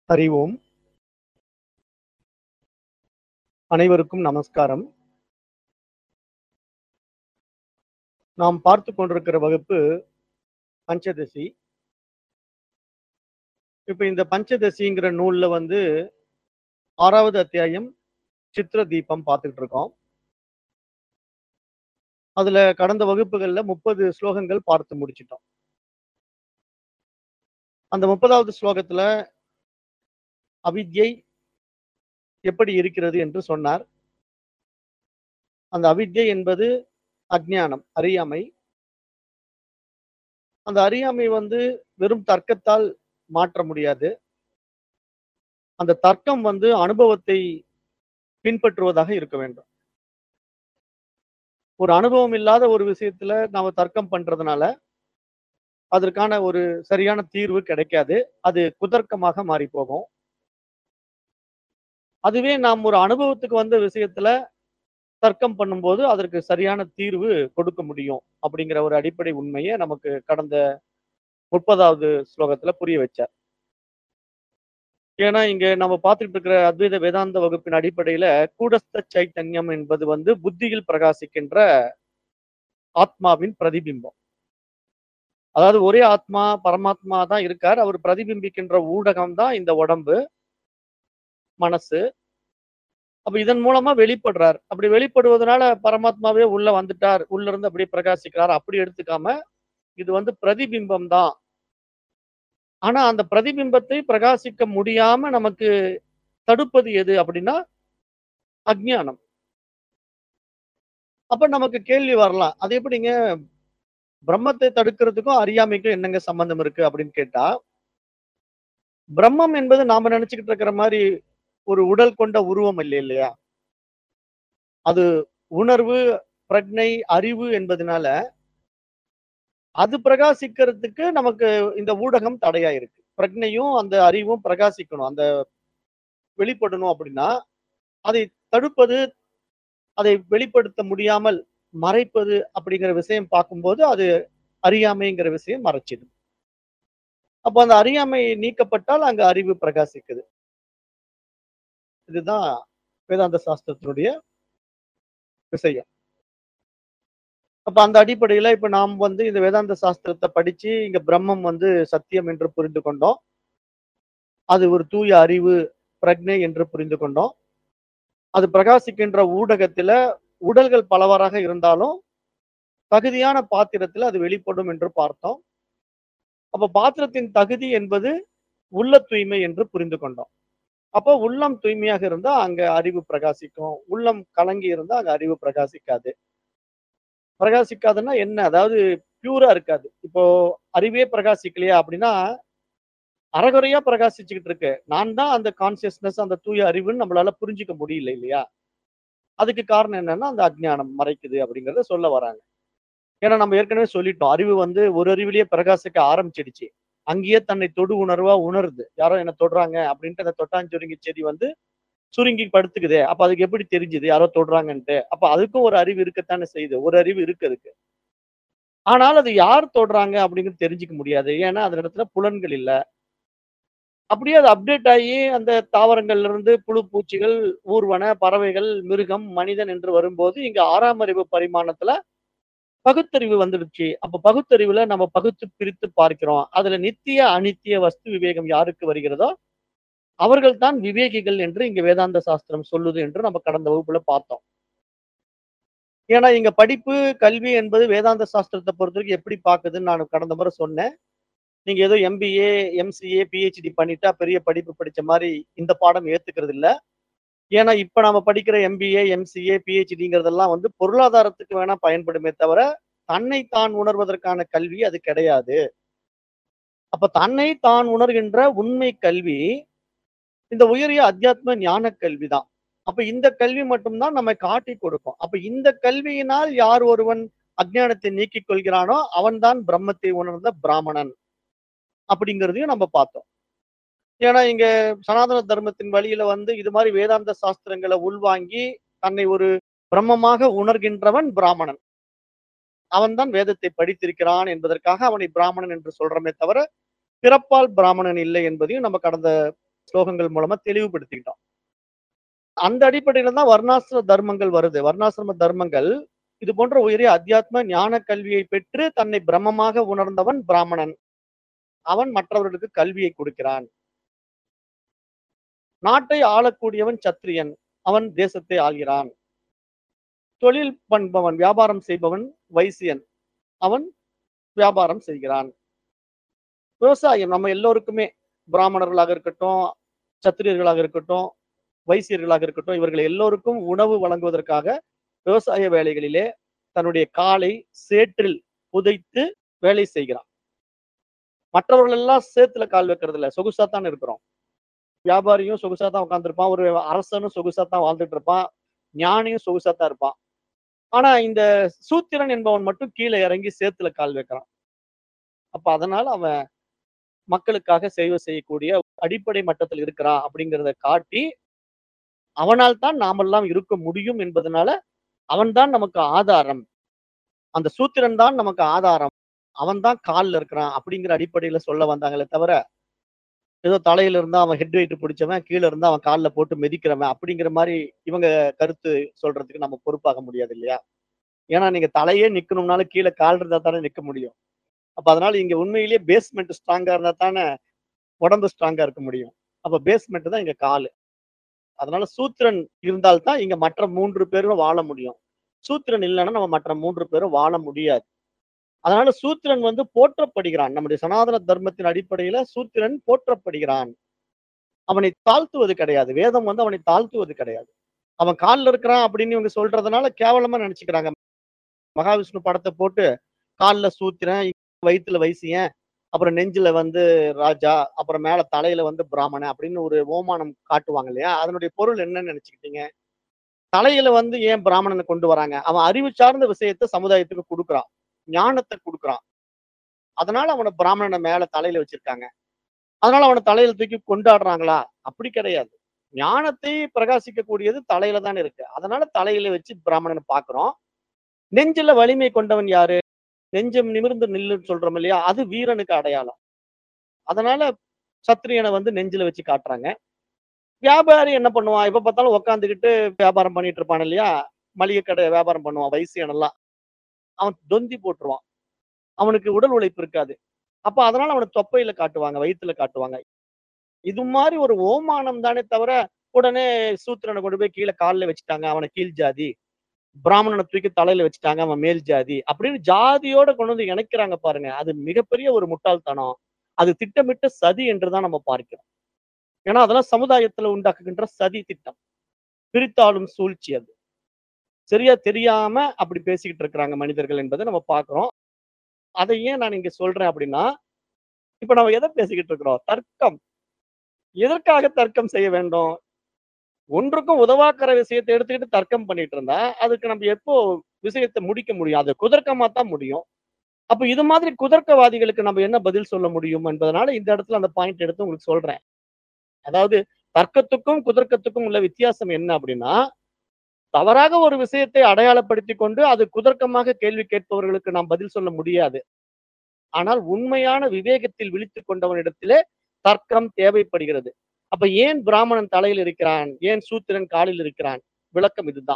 அறிவோம் அனைவருக்கும் நமஸ்காரம் நாம் பார்த்து கொண்டிருக்கிற வகுப்பு பஞ்சதசி இப்ப இந்த பஞ்சதசிங்கிற நூல்ல வந்து ஆறாவது அத்தியாயம் சித்திர தீபம் பார்த்துட்டு இருக்கோம் அதுல கடந்த வகுப்புகள்ல முப்பது ஸ்லோகங்கள் பார்த்து முடிச்சிட்டோம் அந்த முப்பதாவது ஸ்லோகத்துல அவித்யை எப்படி இருக்கிறது என்று சொன்னார் அந்த அவித்யை என்பது அஜ்ஞானம் அறியாமை அந்த அறியாமை வந்து வெறும் தர்க்கத்தால் மாற்ற முடியாது அந்த தர்க்கம் வந்து அனுபவத்தை பின்பற்றுவதாக இருக்க வேண்டும் ஒரு அனுபவம் இல்லாத ஒரு விஷயத்துல நாம தர்க்கம் பண்றதுனால அதற்கான ஒரு சரியான தீர்வு கிடைக்காது அது குதர்க்கமாக மாறி போகும் அதுவே நாம் ஒரு அனுபவத்துக்கு வந்த விஷயத்துல தர்க்கம் பண்ணும்போது அதற்கு சரியான தீர்வு கொடுக்க முடியும் அப்படிங்கிற ஒரு அடிப்படை உண்மையை நமக்கு கடந்த முப்பதாவது ஸ்லோகத்துல புரிய வச்சார் ஏன்னா இங்க நம்ம பார்த்துட்டு இருக்கிற அத்வைத வேதாந்த வகுப்பின் அடிப்படையில கூடஸ்த சைத்தன்யம் என்பது வந்து புத்தியில் பிரகாசிக்கின்ற ஆத்மாவின் பிரதிபிம்பம் அதாவது ஒரே ஆத்மா பரமாத்மா தான் இருக்கார் அவர் பிரதிபிம்பிக்கின்ற ஊடகம் தான் இந்த உடம்பு மனசு அப்ப இதன் மூலமா வெளிப்படுறார் அப்படி வெளிப்படுவதனால பரமாத்மாவே உள்ள வந்துட்டார் உள்ள இருந்து அப்படியே பிரகாசிக்கிறார் அப்படி எடுத்துக்காம இது வந்து பிரதிபிம்பம் தான் ஆனா அந்த பிரதிபிம்பத்தை பிரகாசிக்க முடியாம நமக்கு தடுப்பது எது அப்படின்னா அஜ்ஞானம் அப்ப நமக்கு கேள்வி வரலாம் அது எப்படிங்க பிரம்மத்தை தடுக்கிறதுக்கும் அறியாமைக்கும் என்னங்க சம்பந்தம் இருக்கு அப்படின்னு கேட்டா பிரம்மம் என்பது நாம நினைச்சுக்கிட்டு இருக்கிற மாதிரி ஒரு உடல் கொண்ட உருவம் இல்லை இல்லையா அது உணர்வு பிரக்னை அறிவு என்பதனால அது பிரகாசிக்கிறதுக்கு நமக்கு இந்த ஊடகம் தடையா இருக்கு பிரக்னையும் அந்த அறிவும் பிரகாசிக்கணும் அந்த வெளிப்படணும் அப்படின்னா அதை தடுப்பது அதை வெளிப்படுத்த முடியாமல் மறைப்பது அப்படிங்கிற விஷயம் பார்க்கும்போது அது அறியாமைங்கிற விஷயம் மறைச்சிடும் அப்போ அந்த அறியாமை நீக்கப்பட்டால் அங்க அறிவு பிரகாசிக்குது இதுதான் வேதாந்த சாஸ்திரத்தினுடைய விஷயம் அப்ப அந்த அடிப்படையில இப்ப நாம் வந்து இந்த வேதாந்த சாஸ்திரத்தை படிச்சு இங்க பிரம்மம் வந்து சத்தியம் என்று புரிந்து கொண்டோம் அது ஒரு தூய அறிவு பிரக்னை என்று புரிந்து கொண்டோம் அது பிரகாசிக்கின்ற ஊடகத்துல உடல்கள் பலவாறாக இருந்தாலும் தகுதியான பாத்திரத்துல அது வெளிப்படும் என்று பார்த்தோம் அப்ப பாத்திரத்தின் தகுதி என்பது உள்ள தூய்மை என்று புரிந்து கொண்டோம் அப்போ உள்ளம் தூய்மையாக இருந்தா அங்க அறிவு பிரகாசிக்கும் உள்ளம் கலங்கி இருந்தா அங்க அறிவு பிரகாசிக்காது பிரகாசிக்காதுன்னா என்ன அதாவது பியூரா இருக்காது இப்போ அறிவே பிரகாசிக்கலையா அப்படின்னா அறகுறையா பிரகாசிச்சுக்கிட்டு இருக்கு நான் தான் அந்த கான்சியஸ்னஸ் அந்த தூய அறிவுன்னு நம்மளால புரிஞ்சுக்க முடியல இல்லையா அதுக்கு காரணம் என்னன்னா அந்த அஜ்ஞானம் மறைக்குது அப்படிங்கறத சொல்ல வராங்க ஏன்னா நம்ம ஏற்கனவே சொல்லிட்டோம் அறிவு வந்து ஒரு அறிவிலேயே பிரகாசிக்க ஆரம்பிச்சிடுச்சு அங்கேயே தன்னை தொடு உணர்வா உணருது யாரோ என்ன தொடுறாங்க அப்படின்ட்டு அந்த தொட்டாஞ்சுருங்கி செடி வந்து சுருங்கி படுத்துக்குதே அப்ப அதுக்கு எப்படி தெரிஞ்சுது யாரோ தொடுறாங்கன்ட்டு அப்ப அதுக்கும் ஒரு அறிவு இருக்கத்தானே செய்யுது ஒரு அறிவு இருக்கு அதுக்கு ஆனால் அது யார் தொடுறாங்க அப்படிங்கிறது தெரிஞ்சுக்க முடியாது ஏன்னா அந்த இடத்துல புலன்கள் இல்ல அப்படியே அது அப்டேட் ஆகி அந்த தாவரங்கள்ல இருந்து புழு பூச்சிகள் ஊர்வன பறவைகள் மிருகம் மனிதன் என்று வரும்போது இங்க ஆறாம் அறிவு பரிமாணத்துல பகுத்தறிவு வந்துடுச்சு அப்ப பகுத்தறிவுல நம்ம பகுத்து பிரித்து பார்க்கிறோம் அதுல நித்திய அனித்திய வஸ்து விவேகம் யாருக்கு வருகிறதோ அவர்கள் தான் விவேகிகள் என்று இங்க வேதாந்த சாஸ்திரம் சொல்லுது என்று நம்ம கடந்த வகுப்புல பார்த்தோம் ஏன்னா இங்க படிப்பு கல்வி என்பது வேதாந்த சாஸ்திரத்தை பொறுத்த வரைக்கும் எப்படி பாக்குதுன்னு நான் கடந்த முறை சொன்னேன் நீங்க ஏதோ எம்பிஏ எம்சிஏ பிஹெச்டி பண்ணிட்டா பெரிய படிப்பு படிச்ச மாதிரி இந்த பாடம் ஏத்துக்கிறது இல்ல ஏன்னா இப்ப நாம படிக்கிற எம்பிஏ எம்சிஏ பிஹெச்டிங்கிறதெல்லாம் வந்து பொருளாதாரத்துக்கு வேணா பயன்படுமே தவிர தன்னை தான் உணர்வதற்கான கல்வி அது கிடையாது அப்ப தன்னை தான் உணர்கின்ற உண்மை கல்வி இந்த உயரிய அத்தியாத்ம ஞான கல்வி தான் அப்ப இந்த கல்வி மட்டும்தான் நம்மை காட்டி கொடுக்கும் அப்ப இந்த கல்வியினால் யார் ஒருவன் அஜ்ஞானத்தை நீக்கிக் கொள்கிறானோ அவன்தான் பிரம்மத்தை உணர்ந்த பிராமணன் அப்படிங்கிறதையும் நம்ம பார்த்தோம் ஏன்னா இங்க சனாதன தர்மத்தின் வழியில வந்து இது மாதிரி வேதாந்த சாஸ்திரங்களை உள்வாங்கி தன்னை ஒரு பிரம்மமாக உணர்கின்றவன் பிராமணன் அவன்தான் வேதத்தை படித்திருக்கிறான் என்பதற்காக அவனை பிராமணன் என்று சொல்றமே தவிர பிறப்பால் பிராமணன் இல்லை என்பதையும் நம்ம கடந்த ஸ்லோகங்கள் மூலமா தெளிவுபடுத்திக்கிட்டோம் அந்த அடிப்படையில தான் வர்ணாசிரம தர்மங்கள் வருது வர்ணாசிரம தர்மங்கள் இது போன்ற உயரிய அத்தியாத்ம ஞான கல்வியை பெற்று தன்னை பிரம்மமாக உணர்ந்தவன் பிராமணன் அவன் மற்றவர்களுக்கு கல்வியை கொடுக்கிறான் நாட்டை ஆளக்கூடியவன் சத்திரியன் அவன் தேசத்தை ஆள்கிறான் தொழில் பண்பவன் வியாபாரம் செய்பவன் வைசியன் அவன் வியாபாரம் செய்கிறான் விவசாயம் நம்ம எல்லோருக்குமே பிராமணர்களாக இருக்கட்டும் சத்திரியர்களாக இருக்கட்டும் வைசியர்களாக இருக்கட்டும் இவர்கள் எல்லோருக்கும் உணவு வழங்குவதற்காக விவசாய வேலைகளிலே தன்னுடைய காலை சேற்றில் புதைத்து வேலை செய்கிறான் மற்றவர்கள் எல்லாம் சேத்துல கால் வைக்கிறது இல்ல சொகுசா தான் இருக்கிறோம் வியாபாரியும் சொகுசா தான் உட்காந்துருப்பான் ஒரு அரசனும் சொகுசா தான் வாழ்ந்துட்டு இருப்பான் ஞானியும் சொகுசா தான் இருப்பான் ஆனா இந்த சூத்திரன் என்பவன் மட்டும் கீழே இறங்கி சேத்துல கால் வைக்கிறான் அப்ப அதனால அவன் மக்களுக்காக சேவை செய்யக்கூடிய அடிப்படை மட்டத்தில் இருக்கிறான் அப்படிங்கிறத காட்டி அவனால் தான் நாமெல்லாம் இருக்க முடியும் என்பதனால அவன்தான் நமக்கு ஆதாரம் அந்த சூத்திரன் தான் நமக்கு ஆதாரம் அவன் தான் காலில் இருக்கிறான் அப்படிங்கிற அடிப்படையில சொல்ல வந்தாங்களே தவிர ஏதோ தலையில இருந்தா அவன் ஹெட் வெயிட் பிடிச்சவன் கீழே இருந்தா அவன் காலில் போட்டு மிதிக்கிறவன் அப்படிங்கிற மாதிரி இவங்க கருத்து சொல்றதுக்கு நம்ம பொறுப்பாக முடியாது இல்லையா ஏன்னா நீங்க தலையே நிக்கணும்னாலும் கீழே கால் இருந்தா தானே நிக்க முடியும் அப்ப அதனால இங்க உண்மையிலேயே பேஸ்மெண்ட் ஸ்ட்ராங்கா இருந்தா தானே உடம்பு ஸ்ட்ராங்கா இருக்க முடியும் அப்ப பேஸ்மெண்ட் தான் இங்க காலு அதனால சூத்திரன் இருந்தால்தான் இங்க மற்ற மூன்று பேரும் வாழ முடியும் சூத்திரன் இல்லைன்னா நம்ம மற்ற மூன்று பேரும் வாழ முடியாது அதனால சூத்திரன் வந்து போற்றப்படுகிறான் நம்முடைய சனாதன தர்மத்தின் அடிப்படையில சூத்திரன் போற்றப்படுகிறான் அவனை தாழ்த்துவது கிடையாது வேதம் வந்து அவனை தாழ்த்துவது கிடையாது அவன் காலில் இருக்கிறான் அப்படின்னு இவங்க சொல்றதுனால கேவலமா நினைச்சுக்கிறாங்க மகாவிஷ்ணு படத்தை போட்டு காலில் சூத்திரன் வயிற்றுல வைசியன் அப்புறம் நெஞ்சில வந்து ராஜா அப்புறம் மேல தலையில வந்து பிராமணன் அப்படின்னு ஒரு ஓமானம் காட்டுவாங்க இல்லையா அதனுடைய பொருள் என்னன்னு நினைச்சுக்கிட்டீங்க தலையில வந்து ஏன் பிராமணனை கொண்டு வராங்க அவன் அறிவு சார்ந்த விஷயத்த சமுதாயத்துக்கு கொடுக்குறான் ஞானத்தை கொடுக்குறான் அதனால அவனை பிராமணனை மேல தலையில வச்சிருக்காங்க அதனால அவனை தலையில தூக்கி கொண்டாடுறாங்களா அப்படி கிடையாது ஞானத்தை பிரகாசிக்க கூடியது தலையில தான் இருக்கு அதனால தலையில வச்சு பிராமணனை பாக்குறோம் நெஞ்சில வலிமை கொண்டவன் யாரு நெஞ்சம் நிமிர்ந்து நில்லுன்னு சொல்றோம் இல்லையா அது வீரனுக்கு அடையாளம் அதனால சத்திரியனை வந்து நெஞ்சில வச்சு காட்டுறாங்க வியாபாரி என்ன பண்ணுவான் எப்ப பார்த்தாலும் உக்காந்துக்கிட்டு வியாபாரம் பண்ணிட்டு இருப்பான் இல்லையா மளிகை கடை வியாபாரம் பண்ணுவான் வைசியன் எல்லாம் அவன் தொந்தி போட்டுருவான் அவனுக்கு உடல் உழைப்பு இருக்காது அப்ப அதனால அவனை தொப்பையில காட்டுவாங்க வயிற்றுல காட்டுவாங்க இது மாதிரி ஒரு ஓமானம் தானே தவிர உடனே சூத்திரனை கொண்டு போய் கீழே காலில் வச்சுட்டாங்க அவனை கீழ் ஜாதி பிராமணனை தூக்கி தலையில வச்சுட்டாங்க அவன் மேல் ஜாதி அப்படின்னு ஜாதியோட கொண்டு வந்து இணைக்கிறாங்க பாருங்க அது மிகப்பெரிய ஒரு முட்டாள்தனம் அது திட்டமிட்ட சதி என்றுதான் நம்ம பார்க்கிறோம் ஏன்னா அதெல்லாம் சமுதாயத்துல உண்டாக்குகின்ற சதி திட்டம் பிரித்தாளும் சூழ்ச்சி அது சரியா தெரியாம அப்படி பேசிக்கிட்டு இருக்கிறாங்க மனிதர்கள் என்பதை நம்ம பார்க்கிறோம் அதை ஏன் நான் இங்க சொல்றேன் அப்படின்னா இப்ப நம்ம எதை பேசிக்கிட்டு இருக்கிறோம் தர்க்கம் எதற்காக தர்க்கம் செய்ய வேண்டும் ஒன்றுக்கும் உதவாக்கிற விஷயத்தை எடுத்துக்கிட்டு தர்க்கம் பண்ணிட்டு இருந்தா அதுக்கு நம்ம எப்போ விஷயத்தை முடிக்க முடியும் அது குதர்க்கமா தான் முடியும் அப்ப இது மாதிரி குதர்க்கவாதிகளுக்கு நம்ம என்ன பதில் சொல்ல முடியும் என்பதனால இந்த இடத்துல அந்த பாயிண்ட் எடுத்து உங்களுக்கு சொல்றேன் அதாவது தர்க்கத்துக்கும் குதர்க்கத்துக்கும் உள்ள வித்தியாசம் என்ன அப்படின்னா தவறாக ஒரு விஷயத்தை அடையாளப்படுத்தி கொண்டு அது குதர்க்கமாக கேள்வி கேட்பவர்களுக்கு நாம் பதில் சொல்ல முடியாது ஆனால் உண்மையான விவேகத்தில் விழித்துக் கொண்டவனிடத்திலே தர்க்கம் தேவைப்படுகிறது அப்ப ஏன் பிராமணன் தலையில் இருக்கிறான் ஏன் சூத்திரன் காலில் இருக்கிறான் விளக்கம் இதுதான்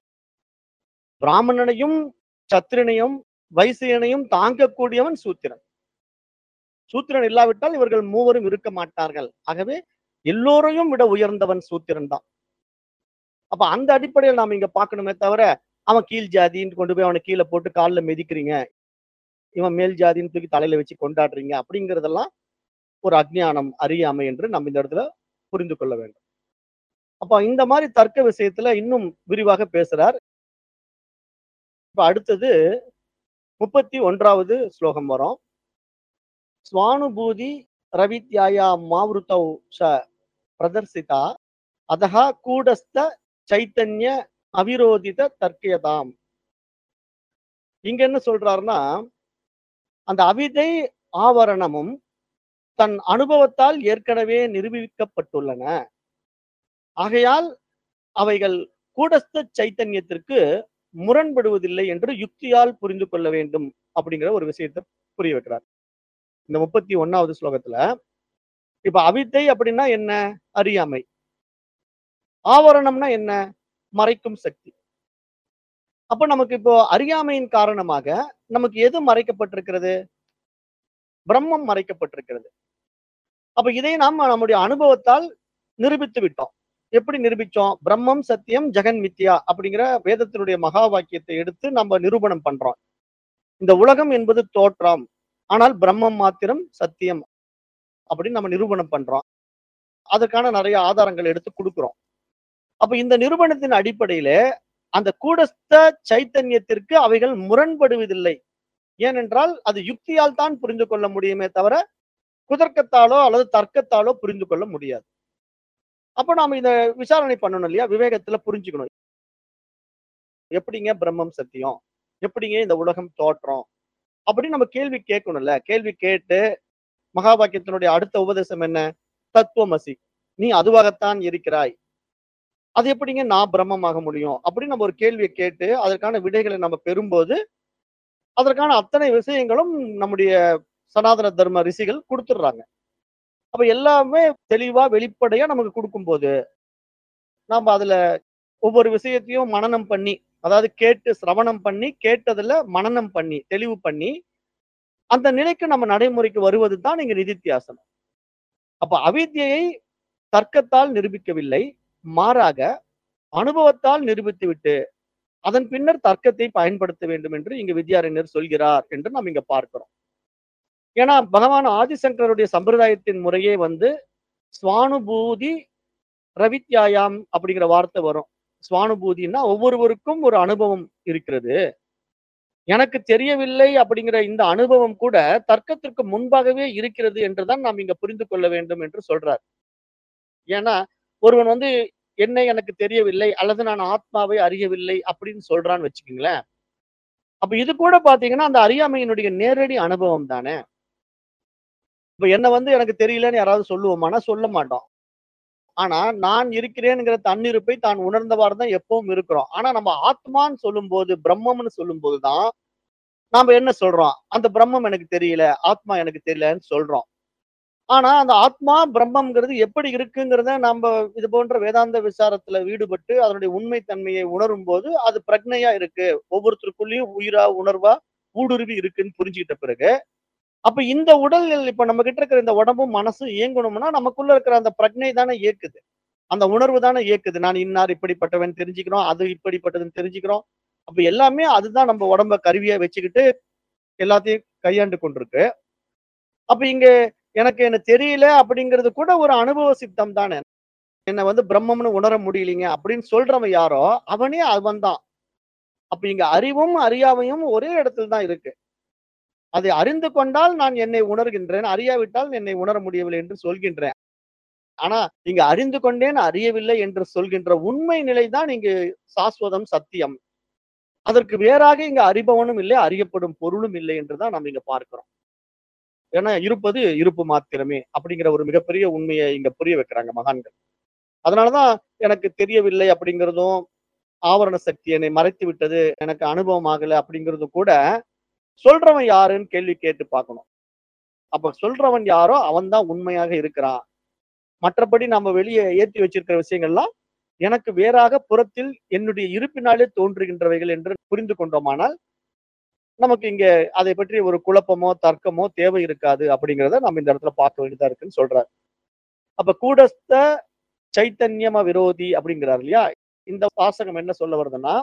பிராமணனையும் சத்திரனையும் வைசியனையும் தாங்கக்கூடியவன் சூத்திரன் சூத்திரன் இல்லாவிட்டால் இவர்கள் மூவரும் இருக்க மாட்டார்கள் ஆகவே எல்லோரையும் விட உயர்ந்தவன் சூத்திரன் தான் அப்ப அந்த அடிப்படையில் நாம இங்க பார்க்கணுமே தவிர அவன் கீழ் ஜாதின்னு கொண்டு போய் அவனை கீழே போட்டு காலில் மிதிக்கிறீங்க இவன் மேல் ஜாதின்னு தூக்கி தலையில வச்சு கொண்டாடுறீங்க அப்படிங்கிறதெல்லாம் ஒரு அஜ்ஞானம் அறியாமை என்று நம்ம இந்த இடத்துல புரிந்து கொள்ள வேண்டும் அப்ப இந்த மாதிரி தர்க்க விஷயத்துல இன்னும் விரிவாக பேசுறார் இப்ப அடுத்தது முப்பத்தி ஒன்றாவது ஸ்லோகம் வரும் ஸ்வானுபூதி ரவித்யாயா மாவிருத்தௌ ச பிரதர்சிதா அதஹா கூடஸ்த சைத்தன்ய அவிரோதித தர்க்கியதாம் இங்க என்ன சொல்றாருன்னா அந்த அவிதை ஆவரணமும் தன் அனுபவத்தால் ஏற்கனவே நிரூபிக்கப்பட்டுள்ளன ஆகையால் அவைகள் கூடஸ்த சைத்தன்யத்திற்கு முரண்படுவதில்லை என்று யுக்தியால் புரிந்து கொள்ள வேண்டும் அப்படிங்கிற ஒரு விஷயத்தை புரிய வைக்கிறார் இந்த முப்பத்தி ஒன்னாவது ஸ்லோகத்துல இப்ப அவித்தை அப்படின்னா என்ன அறியாமை ஆவரணம்னா என்ன மறைக்கும் சக்தி அப்ப நமக்கு இப்போ அறியாமையின் காரணமாக நமக்கு எது மறைக்கப்பட்டிருக்கிறது பிரம்மம் மறைக்கப்பட்டிருக்கிறது அப்ப இதை நாம் நம்முடைய அனுபவத்தால் நிரூபித்து விட்டோம் எப்படி நிரூபிச்சோம் பிரம்மம் சத்தியம் ஜெகன் மித்யா அப்படிங்கிற வேதத்தினுடைய மகா வாக்கியத்தை எடுத்து நம்ம நிரூபணம் பண்றோம் இந்த உலகம் என்பது தோற்றம் ஆனால் பிரம்மம் மாத்திரம் சத்தியம் அப்படின்னு நம்ம நிரூபணம் பண்றோம் அதுக்கான நிறைய ஆதாரங்கள் எடுத்து கொடுக்கிறோம் அப்ப இந்த நிரூபணத்தின் அடிப்படையில அந்த கூடஸ்த சைத்தன்யத்திற்கு அவைகள் முரண்படுவதில்லை ஏனென்றால் அது யுக்தியால் தான் புரிந்து கொள்ள முடியுமே தவிர குதர்க்கத்தாலோ அல்லது தர்க்கத்தாலோ புரிந்து கொள்ள முடியாது அப்ப நாம இத விசாரணை பண்ணணும் இல்லையா விவேகத்துல புரிஞ்சுக்கணும் எப்படிங்க பிரம்மம் சத்தியம் எப்படிங்க இந்த உலகம் தோற்றம் அப்படின்னு நம்ம கேள்வி கேட்கணும்ல கேள்வி கேட்டு மகா வாக்கியத்தினுடைய அடுத்த உபதேசம் என்ன தத்துவமசி நீ அதுவாகத்தான் இருக்கிறாய் அது எப்படிங்க நான் பிரம்மமாக முடியும் அப்படின்னு நம்ம ஒரு கேள்வியை கேட்டு அதற்கான விடைகளை நம்ம பெறும்போது அதற்கான அத்தனை விஷயங்களும் நம்முடைய சனாதன தர்ம ரிஷிகள் கொடுத்துடுறாங்க அப்ப எல்லாமே தெளிவா வெளிப்படையா நமக்கு கொடுக்கும்போது நாம அதுல ஒவ்வொரு விஷயத்தையும் மனனம் பண்ணி அதாவது கேட்டு சிரவணம் பண்ணி கேட்டதுல மனனம் பண்ணி தெளிவு பண்ணி அந்த நிலைக்கு நம்ம நடைமுறைக்கு வருவது தான் இங்க நிதித்தியாசனம் அப்ப அவித்யை தர்க்கத்தால் நிரூபிக்கவில்லை மாறாக அனுபவத்தால் நிரூபித்து விட்டு அதன் பின்னர் தர்க்கத்தை பயன்படுத்த வேண்டும் என்று இங்கு வித்யாரண்யர் சொல்கிறார் என்று நாம் இங்க பார்க்கிறோம் ஏன்னா பகவான் ஆதிசங்கருடைய சம்பிரதாயத்தின் முறையே வந்து சுவானுபூதி ரவித்யாயாம் அப்படிங்கிற வார்த்தை வரும் சுவானுபூதினா ஒவ்வொருவருக்கும் ஒரு அனுபவம் இருக்கிறது எனக்கு தெரியவில்லை அப்படிங்கிற இந்த அனுபவம் கூட தர்க்கத்திற்கு முன்பாகவே இருக்கிறது என்றுதான் நாம் இங்க புரிந்து கொள்ள வேண்டும் என்று சொல்றார் ஏன்னா ஒருவன் வந்து என்ன எனக்கு தெரியவில்லை அல்லது நான் ஆத்மாவை அறியவில்லை அப்படின்னு சொல்றான்னு வச்சுக்கோங்களேன் அப்ப இது கூட பாத்தீங்கன்னா அந்த அறியாமையினுடைய நேரடி அனுபவம் தானே இப்ப என்ன வந்து எனக்கு தெரியலன்னு யாராவது சொல்லுவோமானா சொல்ல மாட்டோம் ஆனா நான் இருக்கிறேன்ங்கிற தன்னிருப்பை தான் உணர்ந்தவாறு தான் எப்பவும் இருக்கிறோம் ஆனா நம்ம ஆத்மான்னு சொல்லும்போது பிரம்மம்னு சொல்லும்போது தான் நாம என்ன சொல்றோம் அந்த பிரம்மம் எனக்கு தெரியல ஆத்மா எனக்கு தெரியலன்னு சொல்றோம் ஆனா அந்த ஆத்மா பிரம்மம்ங்கிறது எப்படி இருக்குங்கிறத நம்ம இது போன்ற வேதாந்த விசாரத்துல ஈடுபட்டு அதனுடைய உண்மை தன்மையை உணரும் போது அது பிரக்னையா இருக்கு ஒவ்வொருத்தருக்குள்ளேயும் உயிரா உணர்வா ஊடுருவி இருக்குன்னு புரிஞ்சுக்கிட்ட பிறகு அப்ப இந்த உடல் இப்ப நம்ம கிட்ட இருக்கிற இந்த உடம்பும் மனசும் இயங்கணும்னா நமக்குள்ள இருக்கிற அந்த பிரக்னை தானே இயக்குது அந்த உணர்வு தானே இயக்குது நான் இன்னார் இப்படிப்பட்டவன் தெரிஞ்சுக்கிறோம் அது இப்படிப்பட்டதுன்னு தெரிஞ்சுக்கிறோம் அப்ப எல்லாமே அதுதான் நம்ம உடம்ப கருவியா வச்சுக்கிட்டு எல்லாத்தையும் கையாண்டு கொண்டிருக்கு அப்ப இங்க எனக்கு என்ன தெரியல அப்படிங்கிறது கூட ஒரு அனுபவ சித்தம் தானே என்ன வந்து பிரம்மம்னு உணர முடியலீங்க அப்படின்னு சொல்றவன் யாரோ அவனே அவன் தான் அப்ப இங்க அறிவும் அறியாமையும் ஒரே இடத்துல தான் இருக்கு அதை அறிந்து கொண்டால் நான் என்னை உணர்கின்றேன் அறியாவிட்டால் என்னை உணர முடியவில்லை என்று சொல்கின்றேன் ஆனா இங்க அறிந்து கொண்டேன் அறியவில்லை என்று சொல்கின்ற உண்மை நிலைதான் இங்கு சாஸ்வதம் சத்தியம் அதற்கு வேறாக இங்க அறிபவனும் இல்லை அறியப்படும் பொருளும் இல்லை என்றுதான் நாம் இங்க பார்க்கிறோம் ஏன்னா இருப்பது இருப்பு மாத்திரமே அப்படிங்கிற ஒரு மிகப்பெரிய உண்மையை இங்க புரிய வைக்கிறாங்க மகான்கள் அதனாலதான் எனக்கு தெரியவில்லை அப்படிங்கிறதும் ஆவரண சக்தி என்னை மறைத்து விட்டது எனக்கு அனுபவம் ஆகல அப்படிங்கிறதும் கூட சொல்றவன் யாருன்னு கேள்வி கேட்டு பார்க்கணும் அப்ப சொல்றவன் யாரோ அவன் தான் உண்மையாக இருக்கிறான் மற்றபடி நம்ம வெளியே ஏற்றி வச்சிருக்கிற விஷயங்கள்லாம் எனக்கு வேறாக புறத்தில் என்னுடைய இருப்பினாலே தோன்றுகின்றவைகள் என்று புரிந்து கொண்டோமானால் நமக்கு இங்க அதை பற்றி ஒரு குழப்பமோ தர்க்கமோ தேவை இருக்காது அப்படிங்கிறத நம்ம இந்த இடத்துல பார்க்க வேண்டியதா இருக்குன்னு சொல்றாரு அப்ப கூடஸ்த சைத்தன்யம விரோதி அப்படிங்கிறார் இல்லையா இந்த வாசகம் என்ன சொல்ல வருதுன்னா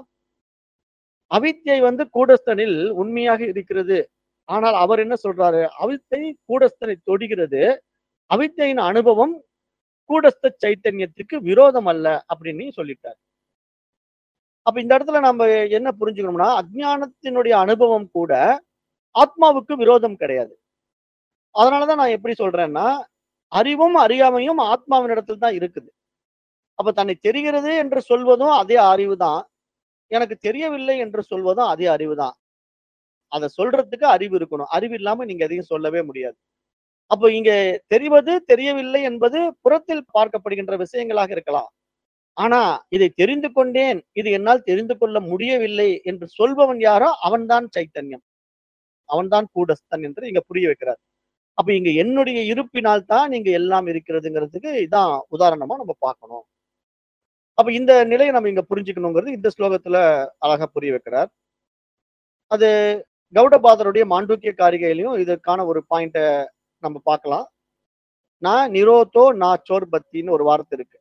அவித்யை வந்து கூடஸ்தனில் உண்மையாக இருக்கிறது ஆனால் அவர் என்ன சொல்றாரு அவித்தை கூடஸ்தனை தொடுகிறது அவித்தையின் அனுபவம் கூடஸ்த சைத்தன்யத்துக்கு விரோதம் அல்ல அப்படின்னு சொல்லிட்டார் அப்ப இந்த இடத்துல நம்ம என்ன புரிஞ்சுக்கணும்னா அஜ்ஞானத்தினுடைய அனுபவம் கூட ஆத்மாவுக்கு விரோதம் கிடையாது அதனாலதான் நான் எப்படி சொல்றேன்னா அறிவும் அறியாமையும் ஆத்மாவின் இடத்துல தான் இருக்குது அப்ப தன்னை தெரிகிறது என்று சொல்வதும் அதே அறிவு தான் எனக்கு தெரியவில்லை என்று சொல்வதும் அதே அறிவு தான் அதை சொல்றதுக்கு அறிவு இருக்கணும் அறிவு இல்லாம நீங்க எதையும் சொல்லவே முடியாது அப்போ இங்க தெரிவது தெரியவில்லை என்பது புறத்தில் பார்க்கப்படுகின்ற விஷயங்களாக இருக்கலாம் ஆனா இதை தெரிந்து கொண்டேன் இது என்னால் தெரிந்து கொள்ள முடியவில்லை என்று சொல்பவன் யாரோ அவன்தான் சைத்தன்யம் அவன்தான் கூடஸ்தன் என்று இங்க புரிய வைக்கிறார் அப்ப இங்க என்னுடைய இருப்பினால் தான் நீங்க எல்லாம் இருக்கிறதுங்கிறதுக்கு இதான் உதாரணமா நம்ம பார்க்கணும் அப்ப இந்த நிலையை நம்ம இங்க புரிஞ்சுக்கணுங்கிறது இந்த ஸ்லோகத்துல அழகா புரிய வைக்கிறார் அது கௌடபாதருடைய மாண்டூக்கிய காரிகையிலையும் இதற்கான ஒரு பாயிண்ட நம்ம பார்க்கலாம் நான் நிரோதோ நா சோர்பத்தின்னு ஒரு வார்த்தை இருக்கு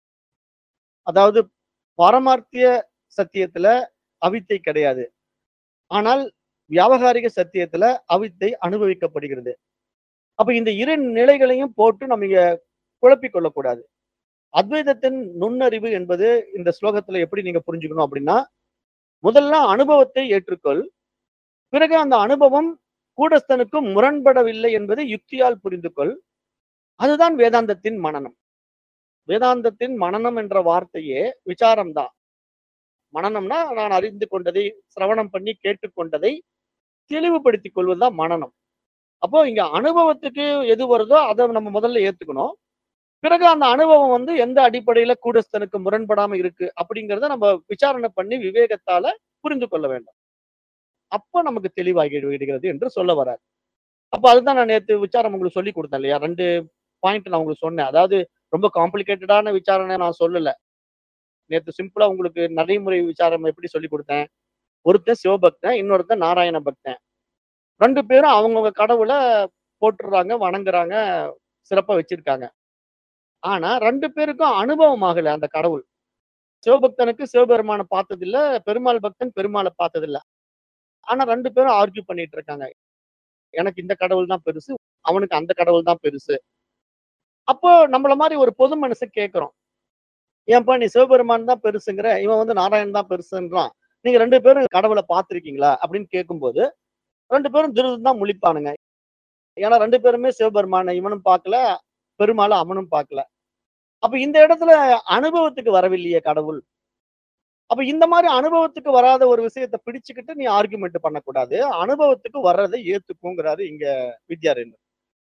அதாவது பாரமார்த்திய சத்தியத்துல அவித்தை கிடையாது ஆனால் வியாபகாரிக சத்தியத்துல அவித்தை அனுபவிக்கப்படுகிறது அப்ப இந்த இரு நிலைகளையும் போட்டு நம்ம இங்க குழப்பிக் கொள்ளக்கூடாது அத்வைதத்தின் நுண்ணறிவு என்பது இந்த ஸ்லோகத்துல எப்படி நீங்க புரிஞ்சுக்கணும் அப்படின்னா முதல்ல அனுபவத்தை ஏற்றுக்கொள் பிறகு அந்த அனுபவம் கூடஸ்தனுக்கு முரண்படவில்லை என்பதை யுக்தியால் புரிந்து கொள் அதுதான் வேதாந்தத்தின் மனனம் வேதாந்தத்தின் மனனம் என்ற வார்த்தையே விசாரம் தான் மனனம்னா நான் அறிந்து கொண்டதை சிரவணம் பண்ணி கேட்டுக்கொண்டதை தெளிவுபடுத்திக் கொள்வதுதான் மனனம் அப்போ இங்க அனுபவத்துக்கு எது வருதோ அதை நம்ம முதல்ல ஏத்துக்கணும் பிறகு அந்த அனுபவம் வந்து எந்த அடிப்படையில கூடஸ்தனுக்கு முரண்படாம இருக்கு அப்படிங்கிறத நம்ம விசாரணை பண்ணி விவேகத்தால புரிந்து கொள்ள வேண்டும் அப்ப நமக்கு தெளிவாகி விடுகிறது என்று சொல்ல வரார் அப்ப அதுதான் நான் நேத்து விசாரம் உங்களுக்கு சொல்லி கொடுத்தேன் இல்லையா ரெண்டு பாயிண்ட் நான் உங்களுக்கு சொன்னேன் அதாவது ரொம்ப காம்ப்ளிகேட்டடான விசாரணை நான் சொல்லல நேத்து சிம்பிளா உங்களுக்கு நடைமுறை விசாரம் எப்படி சொல்லி கொடுத்தேன் ஒருத்தன் சிவபக்தன் இன்னொருத்தன் நாராயண பக்தன் ரெண்டு பேரும் அவங்கவுங்க கடவுளை போட்டுடுறாங்க வணங்குறாங்க சிறப்பா வச்சிருக்காங்க ஆனா ரெண்டு பேருக்கும் அனுபவம் ஆகல அந்த கடவுள் சிவபக்தனுக்கு சிவபெருமானை பார்த்ததில்ல பெருமாள் பக்தன் பெருமாளை பார்த்ததில்ல ஆனா ரெண்டு பேரும் ஆர்கியூ பண்ணிட்டு இருக்காங்க எனக்கு இந்த கடவுள் தான் பெருசு அவனுக்கு அந்த கடவுள் தான் பெருசு அப்போ நம்மள மாதிரி ஒரு பொது மனுஷன் கேட்கிறோம் ஏன்பா நீ சிவபெருமான் தான் பெருசுங்கிற இவன் வந்து நாராயணன் தான் பெருசுன்றான் நீங்க ரெண்டு பேரும் கடவுளை பார்த்திருக்கீங்களா அப்படின்னு கேட்கும்போது ரெண்டு பேரும் திருது தான் முழிப்பானுங்க ஏன்னா ரெண்டு பேருமே சிவபெருமான இவனும் பார்க்கல பெருமாளை அவனும் பார்க்கல அப்ப இந்த இடத்துல அனுபவத்துக்கு வரவில்லையே கடவுள் அப்ப இந்த மாதிரி அனுபவத்துக்கு வராத ஒரு விஷயத்தை பிடிச்சுக்கிட்டு நீ ஆர்குமெண்ட் பண்ணக்கூடாது அனுபவத்துக்கு வர்றதை ஏத்துக்குங்கிறாரு இங்க வித்யாரண்யர்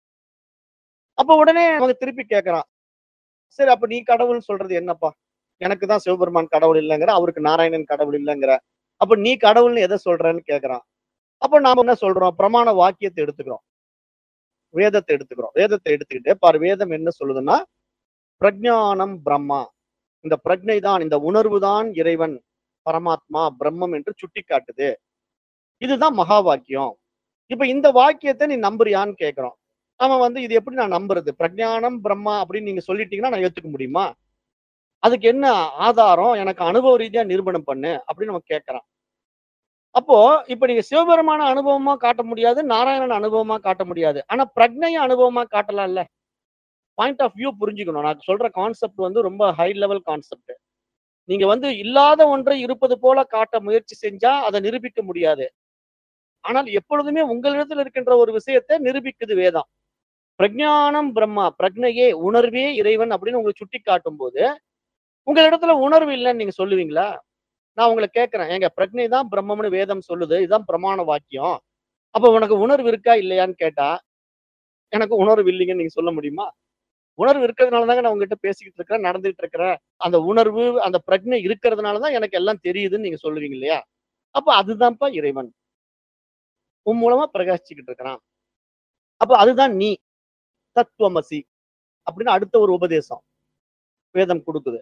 அப்ப உடனே அவங்க திருப்பி கேட்கறான் சரி அப்ப நீ கடவுள் சொல்றது என்னப்பா எனக்கு தான் சிவபெருமான் கடவுள் இல்லைங்கிற அவருக்கு நாராயணன் கடவுள் இல்லைங்கிற அப்ப நீ கடவுள்னு எதை சொல்றன்னு கேட்கறான் அப்ப நாம என்ன சொல்றோம் பிரமாண வாக்கியத்தை எடுத்துக்கிறோம் வேதத்தை எடுத்துக்கிறோம் வேதத்தை எடுத்துக்கிட்டு பாரு வேதம் என்ன சொல்லுதுன்னா பிரஜானம் பிரம்மா இந்த பிரஜை தான் இந்த உணர்வு தான் இறைவன் பரமாத்மா பிரம்மம் என்று சுட்டி காட்டுது இதுதான் மகா வாக்கியம் இப்ப இந்த வாக்கியத்தை நீ நம்புறியான்னு கேட்கிறோம் நாம வந்து இது எப்படி நான் நம்புறது பிரஜானம் பிரம்மா அப்படின்னு நீங்க சொல்லிட்டீங்கன்னா நான் ஏத்துக்க முடியுமா அதுக்கு என்ன ஆதாரம் எனக்கு அனுபவ ரீதியா நிரூபணம் பண்ணு அப்படின்னு நம்ம கேட்கறான் அப்போ இப்ப நீங்க சிவபெருமான அனுபவமா காட்ட முடியாது நாராயணன் அனுபவமா காட்ட முடியாது ஆனா பிரக்னைய அனுபவமா காட்டலாம்ல பாயிண்ட் ஆஃப் வியூ புரிஞ்சுக்கணும் நான் சொல்ற கான்செப்ட் வந்து ரொம்ப ஹை லெவல் கான்செப்ட் நீங்க வந்து இல்லாத ஒன்றை இருப்பது போல காட்ட முயற்சி செஞ்சா அதை நிரூபிக்க முடியாது ஆனால் எப்பொழுதுமே உங்களிடத்தில் இருக்கின்ற ஒரு விஷயத்தை நிரூபிக்குது வேதம் பிரஜானம் பிரம்மா பிரக்னையே உணர்வே இறைவன் அப்படின்னு உங்களுக்கு சுட்டி காட்டும் போது உங்களிடத்துல உணர்வு இல்லைன்னு நீங்க சொல்லுவீங்களா நான் உங்களை கேட்கிறேன் எங்க பிரக்னை தான் பிரம்மம்னு வேதம் சொல்லுது இதுதான் பிரமாண வாக்கியம் அப்ப உனக்கு உணர்வு இருக்கா இல்லையான்னு கேட்டா எனக்கு உணர்வு இல்லைங்கன்னு நீங்க சொல்ல முடியுமா உணர்வு இருக்கிறதுனால தாங்க நான் உங்ககிட்ட பேசிக்கிட்டு இருக்கிறேன் நடந்துகிட்டு இருக்கிறேன் அந்த உணர்வு அந்த பிரக்னை இருக்கிறதுனால தான் எனக்கு எல்லாம் தெரியுதுன்னு நீங்க சொல்லுவீங்க இல்லையா அப்ப அதுதான்ப்பா இறைவன் உன் மூலமா பிரகாசிச்சுக்கிட்டு இருக்கிறான் அப்ப அதுதான் நீ தத்துவமசி அப்படின்னு அடுத்த ஒரு உபதேசம் வேதம் கொடுக்குது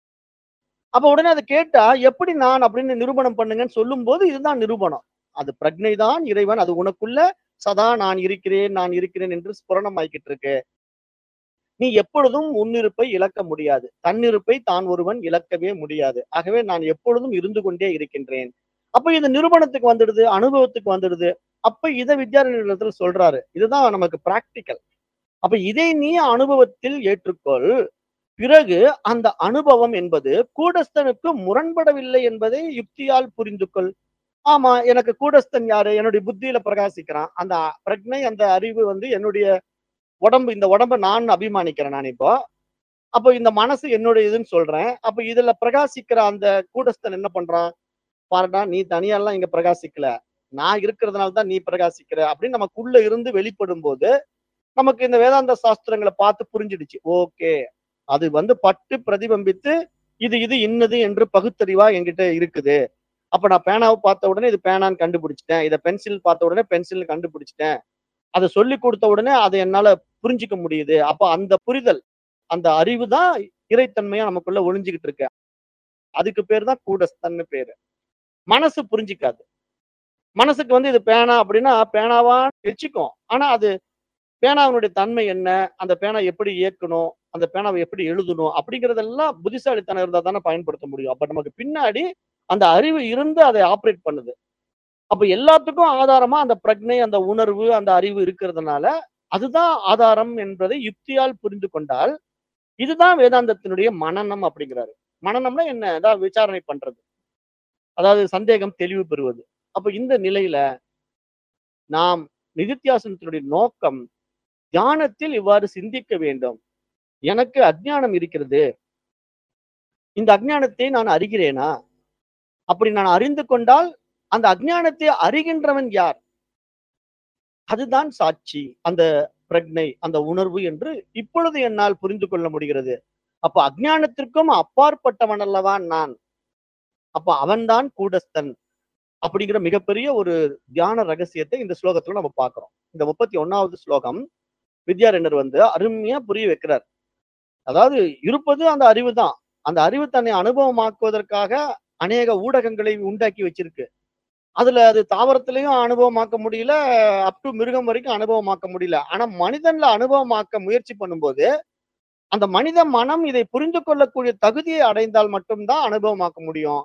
அப்ப உடனே அதை கேட்டா எப்படி நான் அப்படின்னு நிரூபணம் பண்ணுங்கன்னு சொல்லும்போது இதுதான் நிரூபணம் அது பிரக்னை தான் இறைவன் அது உனக்குள்ள சதா நான் இருக்கிறேன் நான் இருக்கிறேன் என்று ஸ்புரணம் ஆகிக்கிட்டு இருக்கு நீ எப்பொழுதும் உன்னிருப்பை இழக்க முடியாது தன்னிருப்பை தான் ஒருவன் இழக்கவே முடியாது ஆகவே நான் எப்பொழுதும் இருந்து கொண்டே இருக்கின்றேன் அப்ப இது நிரூபணத்துக்கு வந்துடுது அனுபவத்துக்கு வந்துடுது அப்ப இதை வித்யாரண்யத்துல சொல்றாரு இதுதான் நமக்கு பிராக்டிக்கல் அப்ப இதை நீ அனுபவத்தில் ஏற்றுக்கொள் பிறகு அந்த அனுபவம் என்பது கூடஸ்தனுக்கு முரண்படவில்லை என்பதை யுக்தியால் புரிந்து கொள் ஆமா எனக்கு கூடஸ்தன் யாரு என்னுடைய புத்தியில பிரகாசிக்கிறான் அந்த பிரக்னை அந்த அறிவு வந்து என்னுடைய உடம்பு இந்த உடம்ப நான் அபிமானிக்கிறேன் நான் இப்போ அப்போ இந்த மனசு என்னுடைய இதுன்னு சொல்றேன் அப்ப இதுல பிரகாசிக்கிற அந்த கூடஸ்தன் என்ன பண்றான் பாருடா நீ தனியாலாம் இங்க பிரகாசிக்கல நான் இருக்கிறதுனால தான் நீ பிரகாசிக்கிற அப்படின்னு நமக்குள்ள இருந்து வெளிப்படும் போது நமக்கு இந்த வேதாந்த சாஸ்திரங்களை பார்த்து புரிஞ்சிடுச்சு ஓகே அது வந்து பட்டு பிரதிபம்பித்து இது இது இன்னது என்று பகுத்தறிவா என்கிட்ட இருக்குது அப்ப நான் பேனாவை பார்த்த உடனே இது பேனான்னு கண்டுபிடிச்சிட்டேன் இதை பென்சில் பார்த்த உடனே பென்சில் கண்டுபிடிச்சிட்டேன் அத சொல்லிக் கொடுத்த உடனே அதை என்னால புரிஞ்சுக்க முடியுது. அப்ப அந்த புரிதல், அந்த அறிவு தான் இறைத்தன்மையா நமக்குள்ள ஒளிஞ்சுகிட்டு இருக்கு. அதுக்கு பேரு தான் கூடஸ்தன்னு பேரு. மனசு புரிஞ்சுக்காது. மனசுக்கு வந்து இது பேனா அப்படின்னா, பேனாவா வச்சுக்கும். ஆனா அது பேனாவினுடைய தன்மை என்ன? அந்த பேனா எப்படி இயக்கணும்? அந்த பேனாவ எப்படி எழுதணும்? அப்படிங்கிறதெல்லாம் புத்திசாலித்தனம் இருந்தா தானே பயன்படுத்த முடியும். அப்ப நமக்கு பின்னாடி அந்த அறிவு இருந்து அதை ஆப்பரேட் பண்ணுது. அப்ப எல்லாத்துக்கும் ஆதாரமா அந்த பிரக்ஞை, அந்த உணர்வு, அந்த அறிவு இருக்கிறதுனால, அதுதான் ஆதாரம் என்பதை யுக்தியால் புரிந்து கொண்டால், இதுதான் வேதாந்தத்தினுடைய மனனம் அப்படிங்கிறாரு. மனனம்னா என்ன? அதான் விசாரணை பண்றது. அதாவது சந்தேகம் தெளிவு பெறுவது. அப்ப இந்த நிலையில நாம் நிதித்தியாசனத்தினுடைய நோக்கம், தியானத்தில் இவ்வாறு சிந்திக்க வேண்டும். எனக்கு அஞ்ஞானம் இருக்கிறது. இந்த அஞ்ஞானத்தை நான் அறிகிறேனா? அப்படி நான் அறிந்து கொண்டால், அந்த அஞ்ஞானத்தை அறிகின்றவன் யார்? அதுதான் சாட்சி. அந்த பிரக்ஞை, அந்த உணர்வு என்று இப்பொழுது என்னால் புரிந்து கொள்ள முடிகிறது. அப்ப அஞ்ஞானத்திற்கும் அப்பாற்பட்டவன் அல்லவா நான். அப்ப அவன்தான் கூடஸ்தன். அப்படிங்கிற மிகப்பெரிய ஒரு தியான ரகசியத்தை இந்த ஸ்லோகத்துல நம்ம பார்க்கிறோம். இந்த 31வது ஸ்லோகம் வித்யாரண்யர் வந்து அருமையா புரிய வைக்கிறார். அதாவது இருப்பது அந்த அறிவு தான். அந்த அறிவு தன்னை அனுபவமாக்குவதற்காக அநேக ஊடகங்களை உண்டாக்கி வச்சிருக்கு. அதுல அது தாவரத்திலயும் அனுபவமாக்க முடியல. அப் டூ மிருகம் வரைக்கும் அனுபவமாக்க முடியல. ஆனா மனிதன்ல அனுபவமாக்க முயற்சி பண்ணும்போது, அந்த மனித மனம் இதை புரிந்து கொள்ளக்கூடிய தகுதியை அடைந்தால் மட்டும் தான் அனுபவமாக்க முடியும்.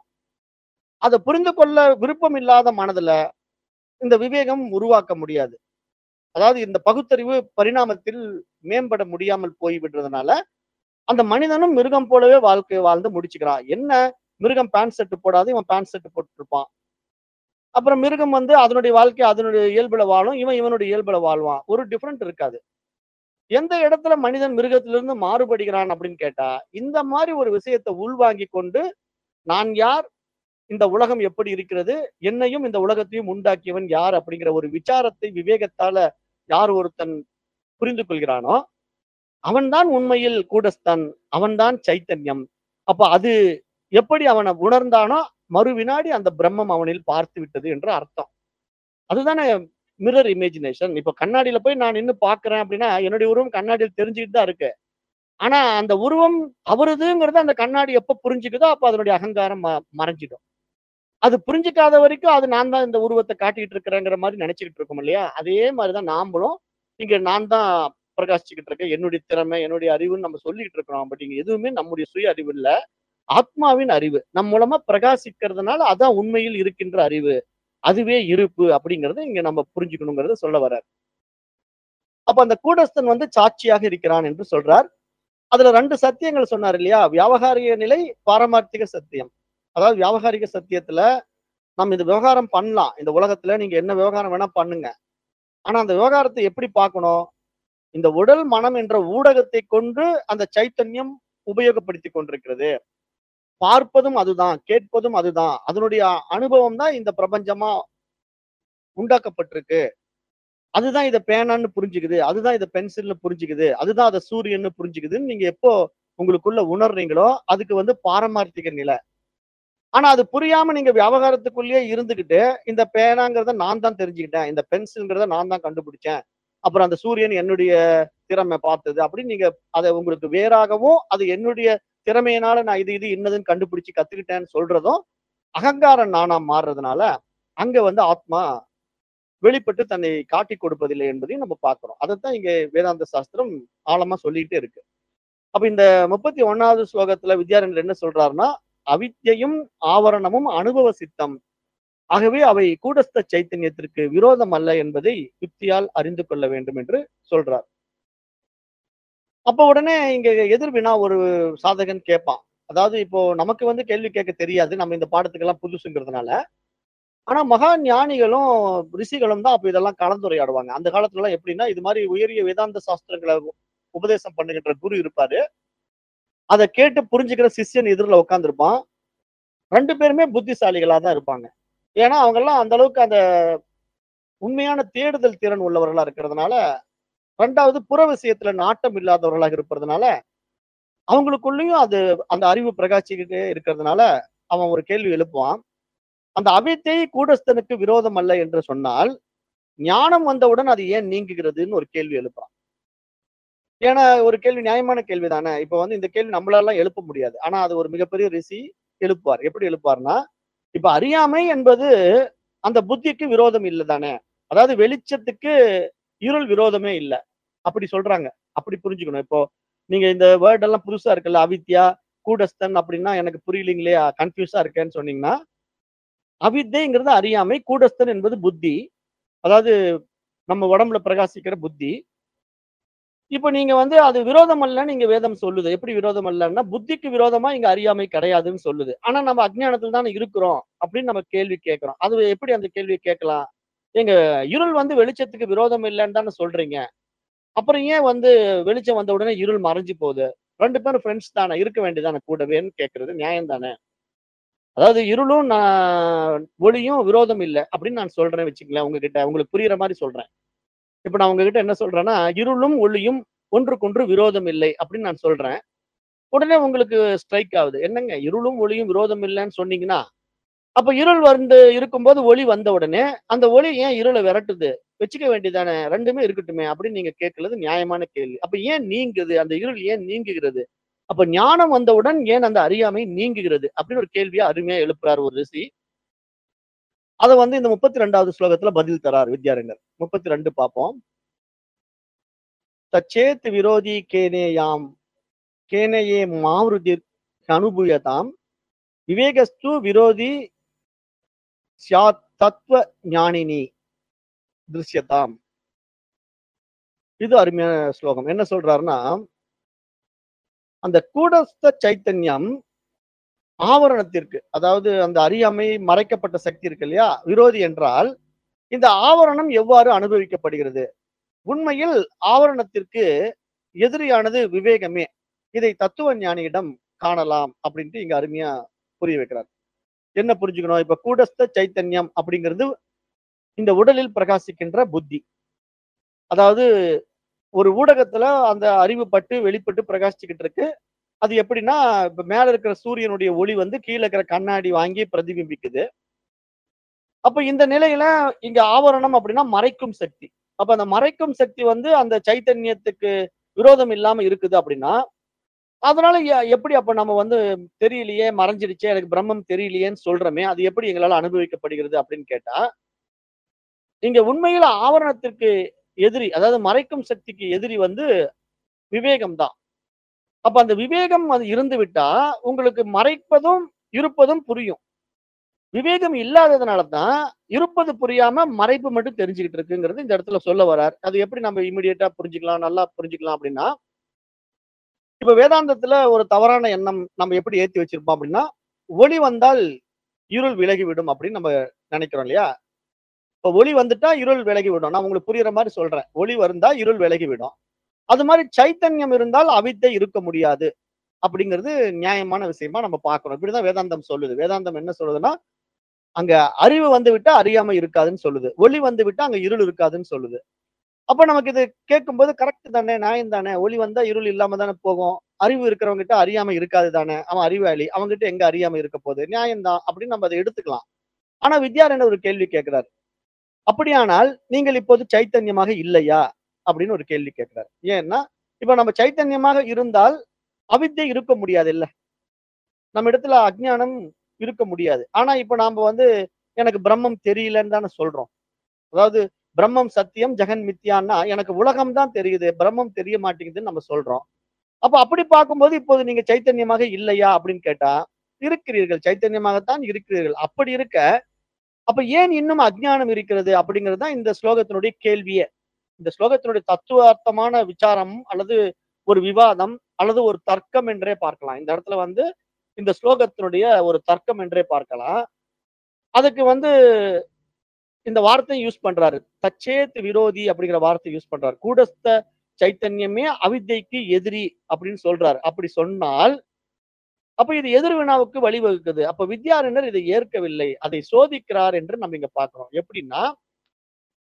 அத புரிந்து கொள்ள விருப்பம் இல்லாத மனதுல, இந்த விவேகம் உருவாக்க முடியாது. அதாவது இந்த பகுத்தறிவு பரிணாமத்தில் மேம்பட முடியாமல் போய் விடுறதுனால, அந்த மனிதனும் மிருகம் போலவே வாழ்க்கை வாழ்ந்து முடிச்சுக்கிறான். என்ன மிருகம் பேண்ட் ஷர்ட் போடாது, இவன் பேண்ட் ஷர்ட் போட்டுருப்பான். அப்புறம் மிருகம் வந்து அதனுடைய வாழ்க்கை அதனுடைய இயல்புல வாழும். இவன் இவனுடைய இயல்புல வாழ்வான். ஒரு டிஃபரெண்ட் இருக்காது. எந்த இடத்துல மனிதன் மிருகத்திலிருந்து மாறுபடுகிறான் அப்படின்னு கேட்டா, இந்த மாரி ஒரு விஷயத்த உள்வாங்கிக் கொண்டு, நான் யார்? இந்த உலகம் எப்படி இருக்கிறது? என்னையும் இந்த உலகத்தையும் உண்டாக்கியவன் யார்? அப்படிங்கிற ஒரு விசாரத்தை விவேகத்தால யார் ஒருத்தன் புரிந்து கொள்கிறானோ, அவன்தான் உண்மையில் கூடஸ்தன். அவன்தான் சைத்தன்யம். அப்ப அது எப்படி அவன உணர்ந்தானோ, மறு வினாடி அந்த பிரம்மம் அவனில் பார்த்து விட்டது என்று அர்த்தம். அதுதானே மிரர் இமேஜினேஷன். இப்ப கண்ணாடியில போய் நான் நின்னு பார்க்கிறேன் அப்படின்னா, என்னுடைய உருவம் கண்ணாடியில் தெரிஞ்சுக்கிட்டு தான் இருக்கு. ஆனா அந்த உருவம் அவருதுங்கிறத அந்த கண்ணாடி எப்ப புரிஞ்சுக்குதோ, அப்ப அதனுடைய அகங்காரம் ம மறைஞ்சிடும். அது புரிஞ்சுக்காத வரைக்கும், அது நான் தான் இந்த உருவத்த காட்டிட்டு இருக்கிறேங்கிற மாரி நெனச்சுக்கிட்டு இருக்கோம் இல்லையா? அதே மாரி தான் நாமளும், இங்க நான் தான் பிரகாசிச்சுக்கிட்டு இருக்கேன். என்னுடைய திறமை, என்னுடைய அறிவுன்னு நம்ம சொல்லிக்கிட்டு இருக்கிறோம். பட் இங்க எதுவுமே நம்முடைய சுய அறிவு இல்ல. ஆத்மாவின் அறிவு. நம் மூலமா பிரகாசிக்கிறதுனால, அதான் உண்மையில் இருக்கின்ற அறிவு. அதுவே இருப்பு அப்படிங்கிறத இங்க நம்ம புரிஞ்சுக்கணுங்கிறத சொல்ல வர்றார். அப்ப அந்த கூடஸ்தன் வந்து சாட்சியாக இருக்கிறான் என்று சொல்றார். அதுல 2 சத்தியங்கள் சொன்னார் இல்லையா? வியாவகாரிக நிலை, பாரமார்த்திக சத்தியம். அதாவது வியாவகாரிக சத்தியத்துல, நம்ம இந்த விவகாரம் பண்ணலாம். இந்த உலகத்துல நீங்க என்ன விவகாரம் வேணா பண்ணுங்க. ஆனா அந்த விவகாரத்த எப்படி பார்க்கணும்? இந்த உடல், மனம் என்ற ஊடகத்தை கொண்டு அந்த சைத்தன்யம் உபயோகப்படுத்திக் கொண்டிருக்கிறது. பார்ப்பதும் அதுதான், கேட்பதும் அதுதான். அதனுடைய அனுபவம் தான் இந்த பிரபஞ்சமா உண்டாக்கப்பட்டிருக்கு. அதுதான் இத பேனான்னு புரிஞ்சுக்குது. அதுதான் இத பென்சில்னு புரிஞ்சுக்குது. அதுதான் அத சூரியன்னு புரிஞ்சுக்குதுன்னு நீங்க எப்போ உங்களுக்குள்ள உணர்றீங்களோ, அதுக்கு வந்து பாரமார்த்திக நிலை. ஆனா அது புரியாம நீங்க வியாவகாரத்துக்குள்ளேயே இருந்துகிட்டு, இந்த பேனாங்கிறத நான் தான் தெரிஞ்சுக்கிட்டேன். இந்த பென்சில்ங்கிறத நான் தான் கண்டுபிடிச்சேன். அப்புறம் அந்த சூரியன் என்னுடைய திறமை பார்த்தது. அப்படின்னு நீங்க அத உங்களுக்கு வேறாகவும், அது என்னுடைய திறமையினால நான் இது இது இன்னதுன்னு கண்டுபிடிச்சு கத்துக்கிட்டேன்னு சொல்றதும், அகங்காரம் நானா மாறுறதுனால, அங்க வந்து ஆத்மா வெளிப்பட்டு தன்னை காட்டிக் கொடுப்பதில்லை என்பதையும் நம்ம பார்க்கிறோம். அதத்தான் இங்க வேதாந்த சாஸ்திரம் ஆழமா சொல்லிட்டே இருக்கு. அப்ப இந்த 31வது ஸ்லோகத்துல வித்யாரண்யர் என்ன சொல்றாருன்னா, அவித்யையும், ஆவரணமும் அனுபவ சித்தம். ஆகவே அவை கூடஸ்த சைத்தன்யத்திற்கு விரோதம் அல்ல என்பதை யுக்தியால் அறிந்து கொள்ள வேண்டும் என்று சொல்றார். அப்ப உடனே இங்க எதிர்வினா ஒரு சாதகன் கேட்பான். அதாவது இப்போ நமக்கு வந்து கேள்வி கேட்க தெரியாது. நம்ம இந்த பாடத்துக்கெல்லாம் புதுசுங்கிறதுனால. ஆனா மகா ஞானிகளும், ரிஷிகளும் தான் அப்ப இதெல்லாம் கலந்துரையாடுவாங்க. அந்த காலத்துலலாம் எப்படின்னா, இது மாரி உயரிய வேதாந்த சாஸ்திரங்கள உபதேசம் பண்ணுகின்ற குரு இருப்பாரு. அத கேட்டு புரிஞ்சுக்கிற சிஷ்யன் எதிர்ல உட்கார்ந்திருப்பான். 2 பேருமே புத்திசாலிகளா தான் இருப்பாங்க. ஏன்னா அவங்கலாம் அந்த அளவுக்கு அந்த உண்மையான தேடுதல் திறன் உள்ளவர்களா இருக்கிறதுனால, 2வது புற விஷயத்துல நாட்டம் இல்லாதவர்களாக இருப்பதனால, அவங்களுக்குள்ளயும் அது அந்த அறிவு பிரகாசிக்கிட்டே இருக்கிறதுனால, அவன் ஒரு கேள்வி எழுப்புவான். அந்த அவித்தை கூடஸ்தனுக்கு விரோதம் அல்ல என்று சொன்னால், ஞானம் வந்தவுடன் அது ஏன் நீங்குகிறதுன்னு ஒரு கேள்வி எழுப்புறான் ஏன்னா ஒரு கேள்வி நியாயமான கேள்வி தானே இப்ப வந்து இந்த கேள்வி நம்மளால எழுப்ப முடியாது ஆனா அது ஒரு மிகப்பெரிய ரிஷி எழுப்புவார் எப்படி எழுப்புவார்னா இப்ப அறியாமை என்பது அந்த புத்திக்கு விரோதம் இல்லை தானே அதாவது வெளிச்சத்துக்கு இருள் விரோதமே இல்லை அப்படி சொல்றாங்க அப்படி புரிஞ்சுக்கணும் இப்போ நீங்க இந்த வேர்ட் எல்லாம் புதுசா இருக்குல்ல அவித்யா கூடஸ்தன் அப்படின்னா எனக்கு புரியலீங்களே கன்ஃபியூஸா இருக்கேன்னு சொன்னீங்கன்னா அவித்தைங்கிறது அறியாமை கூடஸ்தன் என்பது புத்தி அதாவது நம்ம உடம்புல பிரகாசிக்கிற புத்தி இப்ப நீங்க வந்து அது விரோதம் அல்லன்னு இங்க வேதம் சொல்லுது எப்படி விரோதம் அல்லன்னா புத்திக்கு விரோதமா இங்க அறியாமை கிடையாதுன்னு சொல்லுது ஆனா நம்ம அஜ்ஞானத்துல தானே இருக்கிறோம் அப்படின்னு நம்ம கேள்வி கேட்கிறோம் அது எப்படி அந்த கேள்வியை கேட்கலாம் எங்க இருள் வந்து வெளிச்சத்துக்கு விரோதம் இல்லைன்னு தானே சொல்றீங்க அப்புறம் ஏன் வந்து வெளிச்சம் வந்த உடனே இருள் மறைஞ்சு போகுது ரெண்டு பேரும் ஃப்ரெண்ட்ஸ் தானே இருக்க வேண்டியதானே கூடவேன்னு கேட்கறது நியாயம் தானே அதாவது இருளும் நான் ஒளியும் விரோதம் இல்லை அப்படின்னு நான் சொல்றேன் வச்சுக்கங்களேன் உங்ககிட்ட உங்களுக்கு புரியுற மாதிரி சொல்றேன் இப்ப நான் உங்ககிட்ட என்ன சொல்றேன்னா இருளும் ஒளியும் ஒன்றுக்கொன்று விரோதம் இல்லை அப்படின்னு நான் சொல்றேன் உடனே உங்களுக்கு ஸ்ட்ரைக் ஆகுது என்னங்க இருளும் ஒளியும் விரோதம் இல்லைன்னு சொன்னீங்கன்னா அப்ப இருள் வந்து இருக்கும்போது ஒளி வந்த உடனே அந்த ஒளி ஏன் இருளை விரட்டுது வச்சுக்க வேண்டியதானே ரெண்டுமே இருக்கட்டுமே அப்படின்னு நீங்க கேட்கறது நியாயமான கேள்வி அப்ப ஏன் நீங்குது அந்த இருள் ஏன் நீங்குகிறது அப்ப ஞானம் வந்தவுடன் ஏன் அந்த அறியாமை நீங்குகிறது அப்படின்னு ஒரு கேள்வியை அருமையா எழுப்புறாரு ஒரு ரிஷி அதை வந்து இந்த முப்பத்தி ரெண்டாவது ஸ்லோகத்துல பதில் தரார் வித்யாரண்யர் முப்பத்தி ரெண்டு பார்ப்போம் தச்சேத் விரோதி கேனேயாம் கேனையே மாருதிர் அனுபூயதாம் விவேகஸ்து விரோதி சியாத் தத்துவ ஞானினி திருஷ்யதாம் இது அருமையான ஸ்லோகம் என்ன சொல்றாருன்னா அந்த கூடஸ்த சைத்தன்யம் ஆவரணத்திற்கு அதாவது அந்த அறியாமை மறைக்கப்பட்ட சக்தி இருக்கு இல்லையா விரோதி என்றால் இந்த ஆவரணம் எவ்வாறு அனுபவிக்கப்படுகிறது உண்மையில் ஆவரணத்திற்கு எதிரியானது விவேகமே இதை தத்துவ ஞானியிடம் காணலாம் அப்படின்ட்டு இங்க அருமையா புரிய வைக்கிறார் என்ன புரிஞ்சுக்கணும் இப்ப கூடஸ்த சைத்தன்யம் அப்படிங்கிறது இந்த உடலில் பிரகாசிக்கின்ற புத்தி அதாவது ஒரு ஊடகத்துல அந்த அறிவு பட்டு வெளிப்பட்டு பிரகாசிச்சுக்கிட்டு இருக்கு அது எப்படின்னா இப்ப மேல இருக்கிற சூரியனுடைய ஒளி வந்து கீழே இருக்கிற கண்ணாடி வாங்கி பிரதிபிம்பிக்குது அப்ப இந்த நிலையில இங்க ஆவரணம் அப்படின்னா மறைக்கும் சக்தி அப்ப அந்த மறைக்கும் சக்தி வந்து அந்த சைத்தன்யத்துக்கு விரோதம் இல்லாம இருக்குது அப்படின்னா அதனால எ- எப்படி அப்ப நம்ம வந்து தெரியலையே மறைஞ்சிடுச்சே எனக்கு பிரம்மம் தெரியலையேன்னு சொல்றோமே அது எப்படி எங்களால அனுபவிக்கப்படுகிறது அப்படின்னு கேட்டா இங்க உண்மையில ஆவரணத்திற்கு எதிரி அதாவது மறைக்கும் சக்திக்கு எதிரி வந்து விவேகம் தான் அப்ப அந்த விவேகம் அது இருந்து விட்டா உங்களுக்கு மறைப்பதும் இருப்பதும் புரியும் விவேகம் இல்லாததுனால தான் இருப்பது புரியாம மறைப்பு மட்டும் தெரிஞ்சுக்கிட்டு இருக்குங்கிறது இந்த இடத்துல சொல்ல வரார் அது எப்படி நம்ம இமிடியேட்டா புரிஞ்சுக்கலாம் நல்லா புரிஞ்சுக்கலாம் அப்படின்னா இப்ப வேதாந்தத்துல ஒரு தவறான எண்ணம் நம்ம எப்படி ஏத்தி வச்சிருப்போம் அப்படின்னா ஒளி வந்தால் இருள் விலகிவிடும் அப்படின்னு நம்ம நினைக்கிறோம் இல்லையா இப்ப ஒளி வந்துட்டா இருள் விலகிவிடும் நான் உங்களுக்கு புரியுற மாதிரி சொல்றேன் ஒளி வந்தா இருள் விலகிவிடும் அது மாதிரி சைத்தன்யம் இருந்தால் அவித்தை இருக்க முடியாது அப்படிங்கிறது நியாயமான விஷயமா நம்ம பார்க்கணும் இப்படிதான் வேதாந்தம் சொல்லுது வேதாந்தம் என்ன சொல்லுதுன்னா அங்க அறிவு வந்து விட்டா அறியாமை இருக்காதுன்னு சொல்லுது ஒளி வந்து விட்டா அங்க இருள் இருக்காதுன்னு சொல்லுது அப்ப நமக்கு இது கேட்கும்போது கரெக்ட் தானே நியாயம் தானே ஒளி வந்தா இருள் இல்லாம தானே போகும் அறிவு இருக்கிறவங்க கிட்ட அறியாமை இருக்காது தானே அவன் அறிவாளி அவங்ககிட்ட எங்க அறியாமை இருக்க போகுது நியாயம்தான் அப்படின்னு நம்ம அதை எடுத்துக்கலாம் ஆனா வித்யாரண்யர் ஒரு கேள்வி கேட்கிறார் அப்படியானால் நீங்கள் இப்போது சைத்தன்யமாக இல்லையா அப்படின்னு ஒரு கேள்வி கேட்கிறார் ஏன்னா இப்ப நம்ம சைத்தன்யமாக இருந்தால் அவித்தை இருக்க முடியாது இல்ல நம்ம இடத்துல அஜ்ஞானம் இருக்க முடியாது ஆனா இப்ப நாம வந்து எனக்கு பிரம்மம் தெரியலன்னு தானே சொல்றோம் அதாவது பிரம்மம் சத்தியம் ஜெகன் மித்யான்னா எனக்கு உலகம் தான் தெரியுது பிரம்மம் தெரிய மாட்டேங்குதுன்னு நம்ம சொல்றோம் அப்ப அப்படி பார்க்கும்போது இப்போது நீங்க சைத்தன்யமாக இல்லையா அப்படின்னு கேட்டா இருக்கிறீர்கள் சைத்தன்யமாகத்தான் இருக்கிறீர்கள் அப்படி இருக்க அப்ப ஏன் இன்னும் அஜ்ஞானம் இருக்கிறது அப்படிங்கிறது தான் இந்த ஸ்லோகத்தினுடைய கேள்வியே இந்த ஸ்லோகத்தினுடைய தத்துவார்த்தமான விசாரம் அல்லது ஒரு விவாதம் அல்லது ஒரு தர்க்கம் என்றே பார்க்கலாம் இந்த இடத்துல வந்து இந்த ஸ்லோகத்தினுடைய ஒரு தர்க்கம் என்றே பார்க்கலாம் அதுக்கு வந்து இந்த வார்த்தை யூஸ் பண்றாரு தச்சேத் விரோதி அப்படிங்கிற வார்த்தை யூஸ் பண்றாரு கூடஸ்த சைத்தன்யமே அவித்தைக்கு எதிரி அப்படின்னு சொல்றாரு அப்படி சொன்னால் அப்ப இது எதிர்வினாவுக்கு வழிவகுக்குது அப்ப வித்யாரண்யர் இதை ஏற்கவில்லை அதை சோதிக்கிறார் என்று நம்ம இங்க பார்க்கிறோம் எப்படின்னா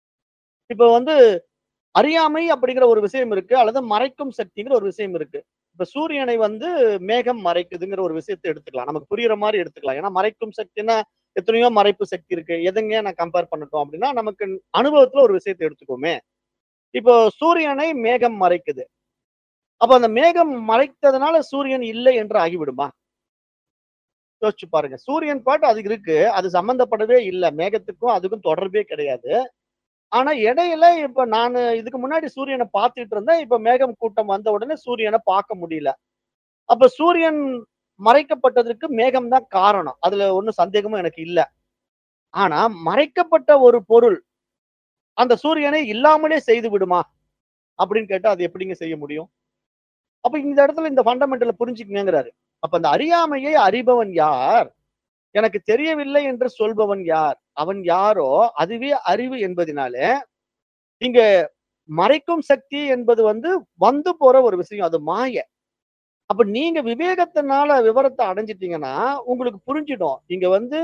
இப்ப வந்து அறியாமை அப்படிங்கிற ஒரு விஷயம் இருக்கு அல்லது மறைக்கும் சக்திங்கிற ஒரு விஷயம் இருக்கு இப்ப சூரியனை வந்து மேகம் மறைக்குதுங்கிற ஒரு விஷயத்தை எடுத்துக்கலாம் நமக்கு புரியுற மாதிரி எடுத்துக்கலாம் ஏன்னா மறைக்கும் சக்தினா எத்தனையோ மறைப்பு சக்தி இருக்கு எதுங்க நான் கம்பேர் பண்ணட்டும் அப்படின்னா நமக்கு அனுபவத்துல ஒரு விஷயத்தை எடுத்துக்கோமே இப்போ சூரியனை மேகம் மறைக்குது அப்ப அந்த மேகம் மறைத்ததுனால சூரியன் இல்லை என்று ஆகிவிடுமா யோசிச்சு பாருங்க சூரியன் பாட்டு அதுக்கு இருக்கு அது சம்பந்தப்படவே இல்லை மேகத்துக்கும் அதுக்கும் தொடர்பே கிடையாது ஆனா இடையில இப்ப நான் இதுக்கு முன்னாடி சூரியனை பார்த்துட்டு இருந்தேன் இப்ப மேகம் கூட்டம் வந்த உடனே சூரியனை பார்க்க முடியல அப்ப சூரியன் மறைக்கப்பட்டதற்கு மேகம் தான் காரணம் அதுல ஒன்றும் சந்தேகமும் எனக்கு இல்ல ஆனா மறைக்கப்பட்ட ஒரு பொருள் அந்த சூரியனை இல்லாமலே செய்து விடுமா அப்படின்னு கேட்டா அது எப்படிங்க செய்ய முடியும் அப்ப இந்த இடத்துல இந்த ஃபண்டமெண்டல புரிஞ்சுக்கங்கிறாரு அப்ப அந்த அறியாமையை அறிபவன் யார் எனக்கு தெரியவில்லை என்று சொல்பவன் யார் அவன் யாரோ அதுவே அறிவு என்பதினாலே இங்க மறைக்கும் சக்தி என்பது வந்து வந்து போற ஒரு விஷயம் அது மாய அப்ப நீங்க விவேகத்தினால விவரத்தை அடைஞ்சிட்டீங்கன்னா உங்களுக்கு புரிஞ்சிடும் இங்க வந்து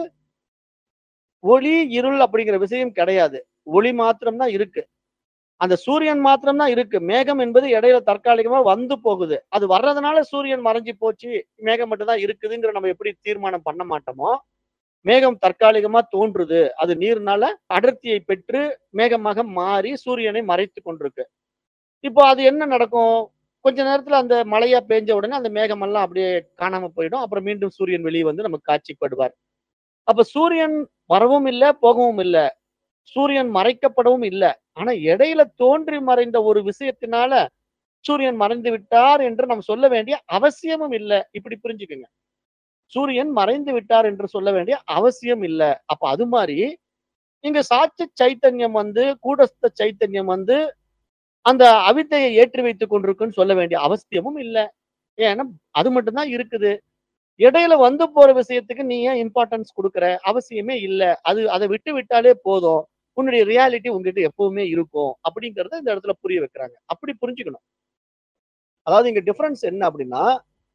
ஒளி இருள் அப்படிங்கிற விஷயம் கிடையாது ஒளி மாத்திரம்தான் இருக்கு அந்த சூரியன் மாத்திரம்தான் இருக்கு மேகம் என்பது இடையில தற்காலிகமா வந்து போகுது அது வர்றதுனால சூரியன் மறைஞ்சு போச்சு மேகம் மட்டும் தான் இருக்குதுங்கிற நம்ம எப்படி தீர்மானம் பண்ண மாட்டோமோ மேகம் தற்காலிகமா தோன்றுது அது நீர்னால அடர்த்தியை பெற்று மேகமாக மாறி சூரியனை மறைத்து கொண்டிருக்கு இப்போ அது என்ன நடக்கும் கொஞ்ச நேரத்துல அந்த மழையா பெஞ்ச உடனே அந்த மேகமெல்லாம் அப்படியே காணாம போயிடும் அப்புறம் மீண்டும் சூரியன் வெளியே வந்து நமக்கு காட்சிப்படுவார் அப்ப சூரியன் வரவும் இல்லை போகவும் இல்லை சூரியன் மறைக்கப்படவும் இல்லை ஆனா இடையில தோன்றி மறைந்த ஒரு விஷயத்தினால சூரியன் மறைந்து விட்டார் என்று நம்ம சொல்ல வேண்டிய அவசியமும் இல்லை இப்படி புரிஞ்சுக்குங்க சூரியன் மறைந்து விட்டார் என்று சொல்ல வேண்டிய அவசியம் இல்லை அப்ப அது மாதிரி இங்க சாட்சி சைத்தன்யம் வந்து கூடஸ்த சைத்தன்யம் வந்து அந்த அவித்தையை ஏற்றி வைத்துக் கொண்டிருக்குன்னு சொல்ல வேண்டிய அவசியமும் இல்லை ஏன்னா அது மட்டும்தான் இருக்குது இடையில வந்து போற விஷயத்துக்கு நீ ஏன் இம்பார்ட்டன்ஸ் கொடுக்குற அவசியமே இல்லை அது அதை விட்டு விட்டாலே போதும் உன்னுடைய ரியாலிட்டி உங்ககிட்ட எப்பவுமே இருக்கும் அப்படிங்கறத இந்த இடத்துல புரிய வைக்கிறாங்க அப்படி புரிஞ்சுக்கணும் அதாவது இங்க டிஃபரன்ஸ் என்ன அப்படின்னா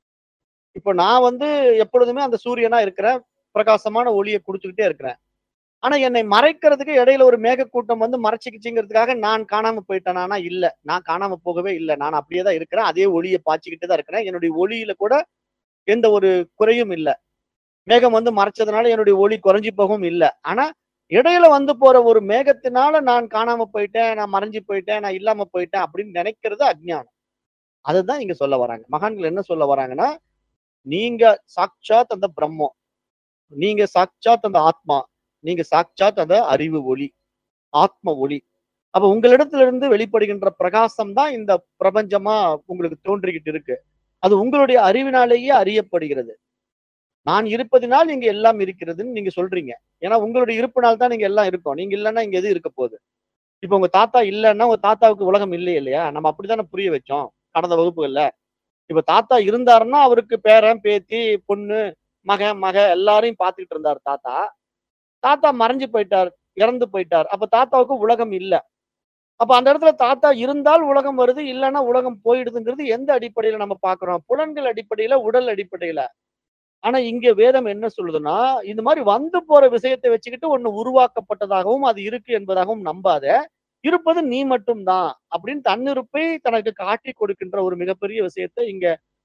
இப்போ நான் வந்து எப்பொழுதுமே அந்த சூரியனா இருக்கிறேன் பிரகாசமான ஒளியை கொடுத்துக்கிட்டே இருக்கிறேன் ஆனா என்னை மறைக்கிறதுக்கு இடையில ஒரு மேகக்கூட்டம் வந்து மறைச்சிக்கிச்சுங்கிறதுக்காக நான் காணாம போயிட்டேனா இல்ல நான் காணாம போகவே இல்லை நான் அப்படியே தான் இருக்கிறேன் அதே ஒளியை பாய்ச்சிக்கிட்டு தான் இருக்கிறேன் என்னுடைய ஒளியில கூட எந்த ஒரு குறையும் இல்லை மேகம் வந்து மறைச்சதுனால என்னுடைய ஒளி குறைஞ்சி போகவும் இல்லை ஆனா இடையில வந்து போற ஒரு மேகத்தினால நான் காணாம போயிட்டேன் நான் மறைஞ்சு போயிட்டேன் நான் இல்லாம போயிட்டேன் அப்படின்னு நினைக்கிறது அஜ்ஞானம் அதுதான் இங்க சொல்ல வராங்க மகான்கள் என்ன சொல்ல வராங்கன்னா நீங்க சாட்சாத் அந்த பிரம்மம் நீங்க சாட்சாத் அந்த ஆத்மா நீங்க சாட்சாத் அந்த அறிவு ஒளி ஆத்ம ஒளி அப்ப உங்களிடத்துல இருந்து வெளிப்படுகின்ற பிரகாசம் தான் இந்த பிரபஞ்சமா உங்களுக்கு தோன்றிக்கிட்டு இருக்கு அது உங்களுடைய அறிவினாலேயே அறியப்படுகிறது நான் இருப்பதினால் இங்க எல்லாம் இருக்கிறதுன்னு நீங்க சொல்றீங்க ஏன்னா உங்களுடைய இருப்பினால் தான் நீங்க எல்லாம் இருக்கோம் நீங்க இல்லைன்னா இங்க எது இருக்க போகுது இப்ப உங்க தாத்தா இல்லைன்னா உங்க தாத்தாவுக்கு உலகம் இல்லை இல்லையா நம்ம அப்படித்தானே புரிய வச்சோம் கடந்த வகுப்புகள்ல இப்ப தாத்தா இருந்தாருன்னா அவருக்கு பேரன் பேத்தி பொண்ணு மகன் மக எல்லாரையும் பார்த்துக்கிட்டு இருந்தார் தாத்தா தாத்தா மறைஞ்சு போயிட்டார் இறந்து போயிட்டார் அப்ப தாத்தாவுக்கு உலகம் இல்ல அப்ப அந்த இடத்துல தாத்தா இருந்தால் உலகம் வருது இல்லைன்னா உலகம் போயிடுதுங்கிறது எந்த அடிப்படையில நம்ம பாக்குறோம் புலன்கள் அடிப்படையில உடல் அடிப்படையில ஆனா இங்க வேதம் என்ன சொல்லுதுன்னா இந்த மாதிரி வந்து போற விஷயத்தை வச்சுக்கிட்டு ஒண்ணு உருவாக்கப்பட்டதாகவும் அது இருக்கு என்பதாகவும் நம்பாத இருப்பது நீ மட்டும்தான் அப்படின்னு தன்னிருப்பை தனக்கு காட்டி கொடுக்கின்ற ஒரு மிகப்பெரிய விஷயத்தை இங்க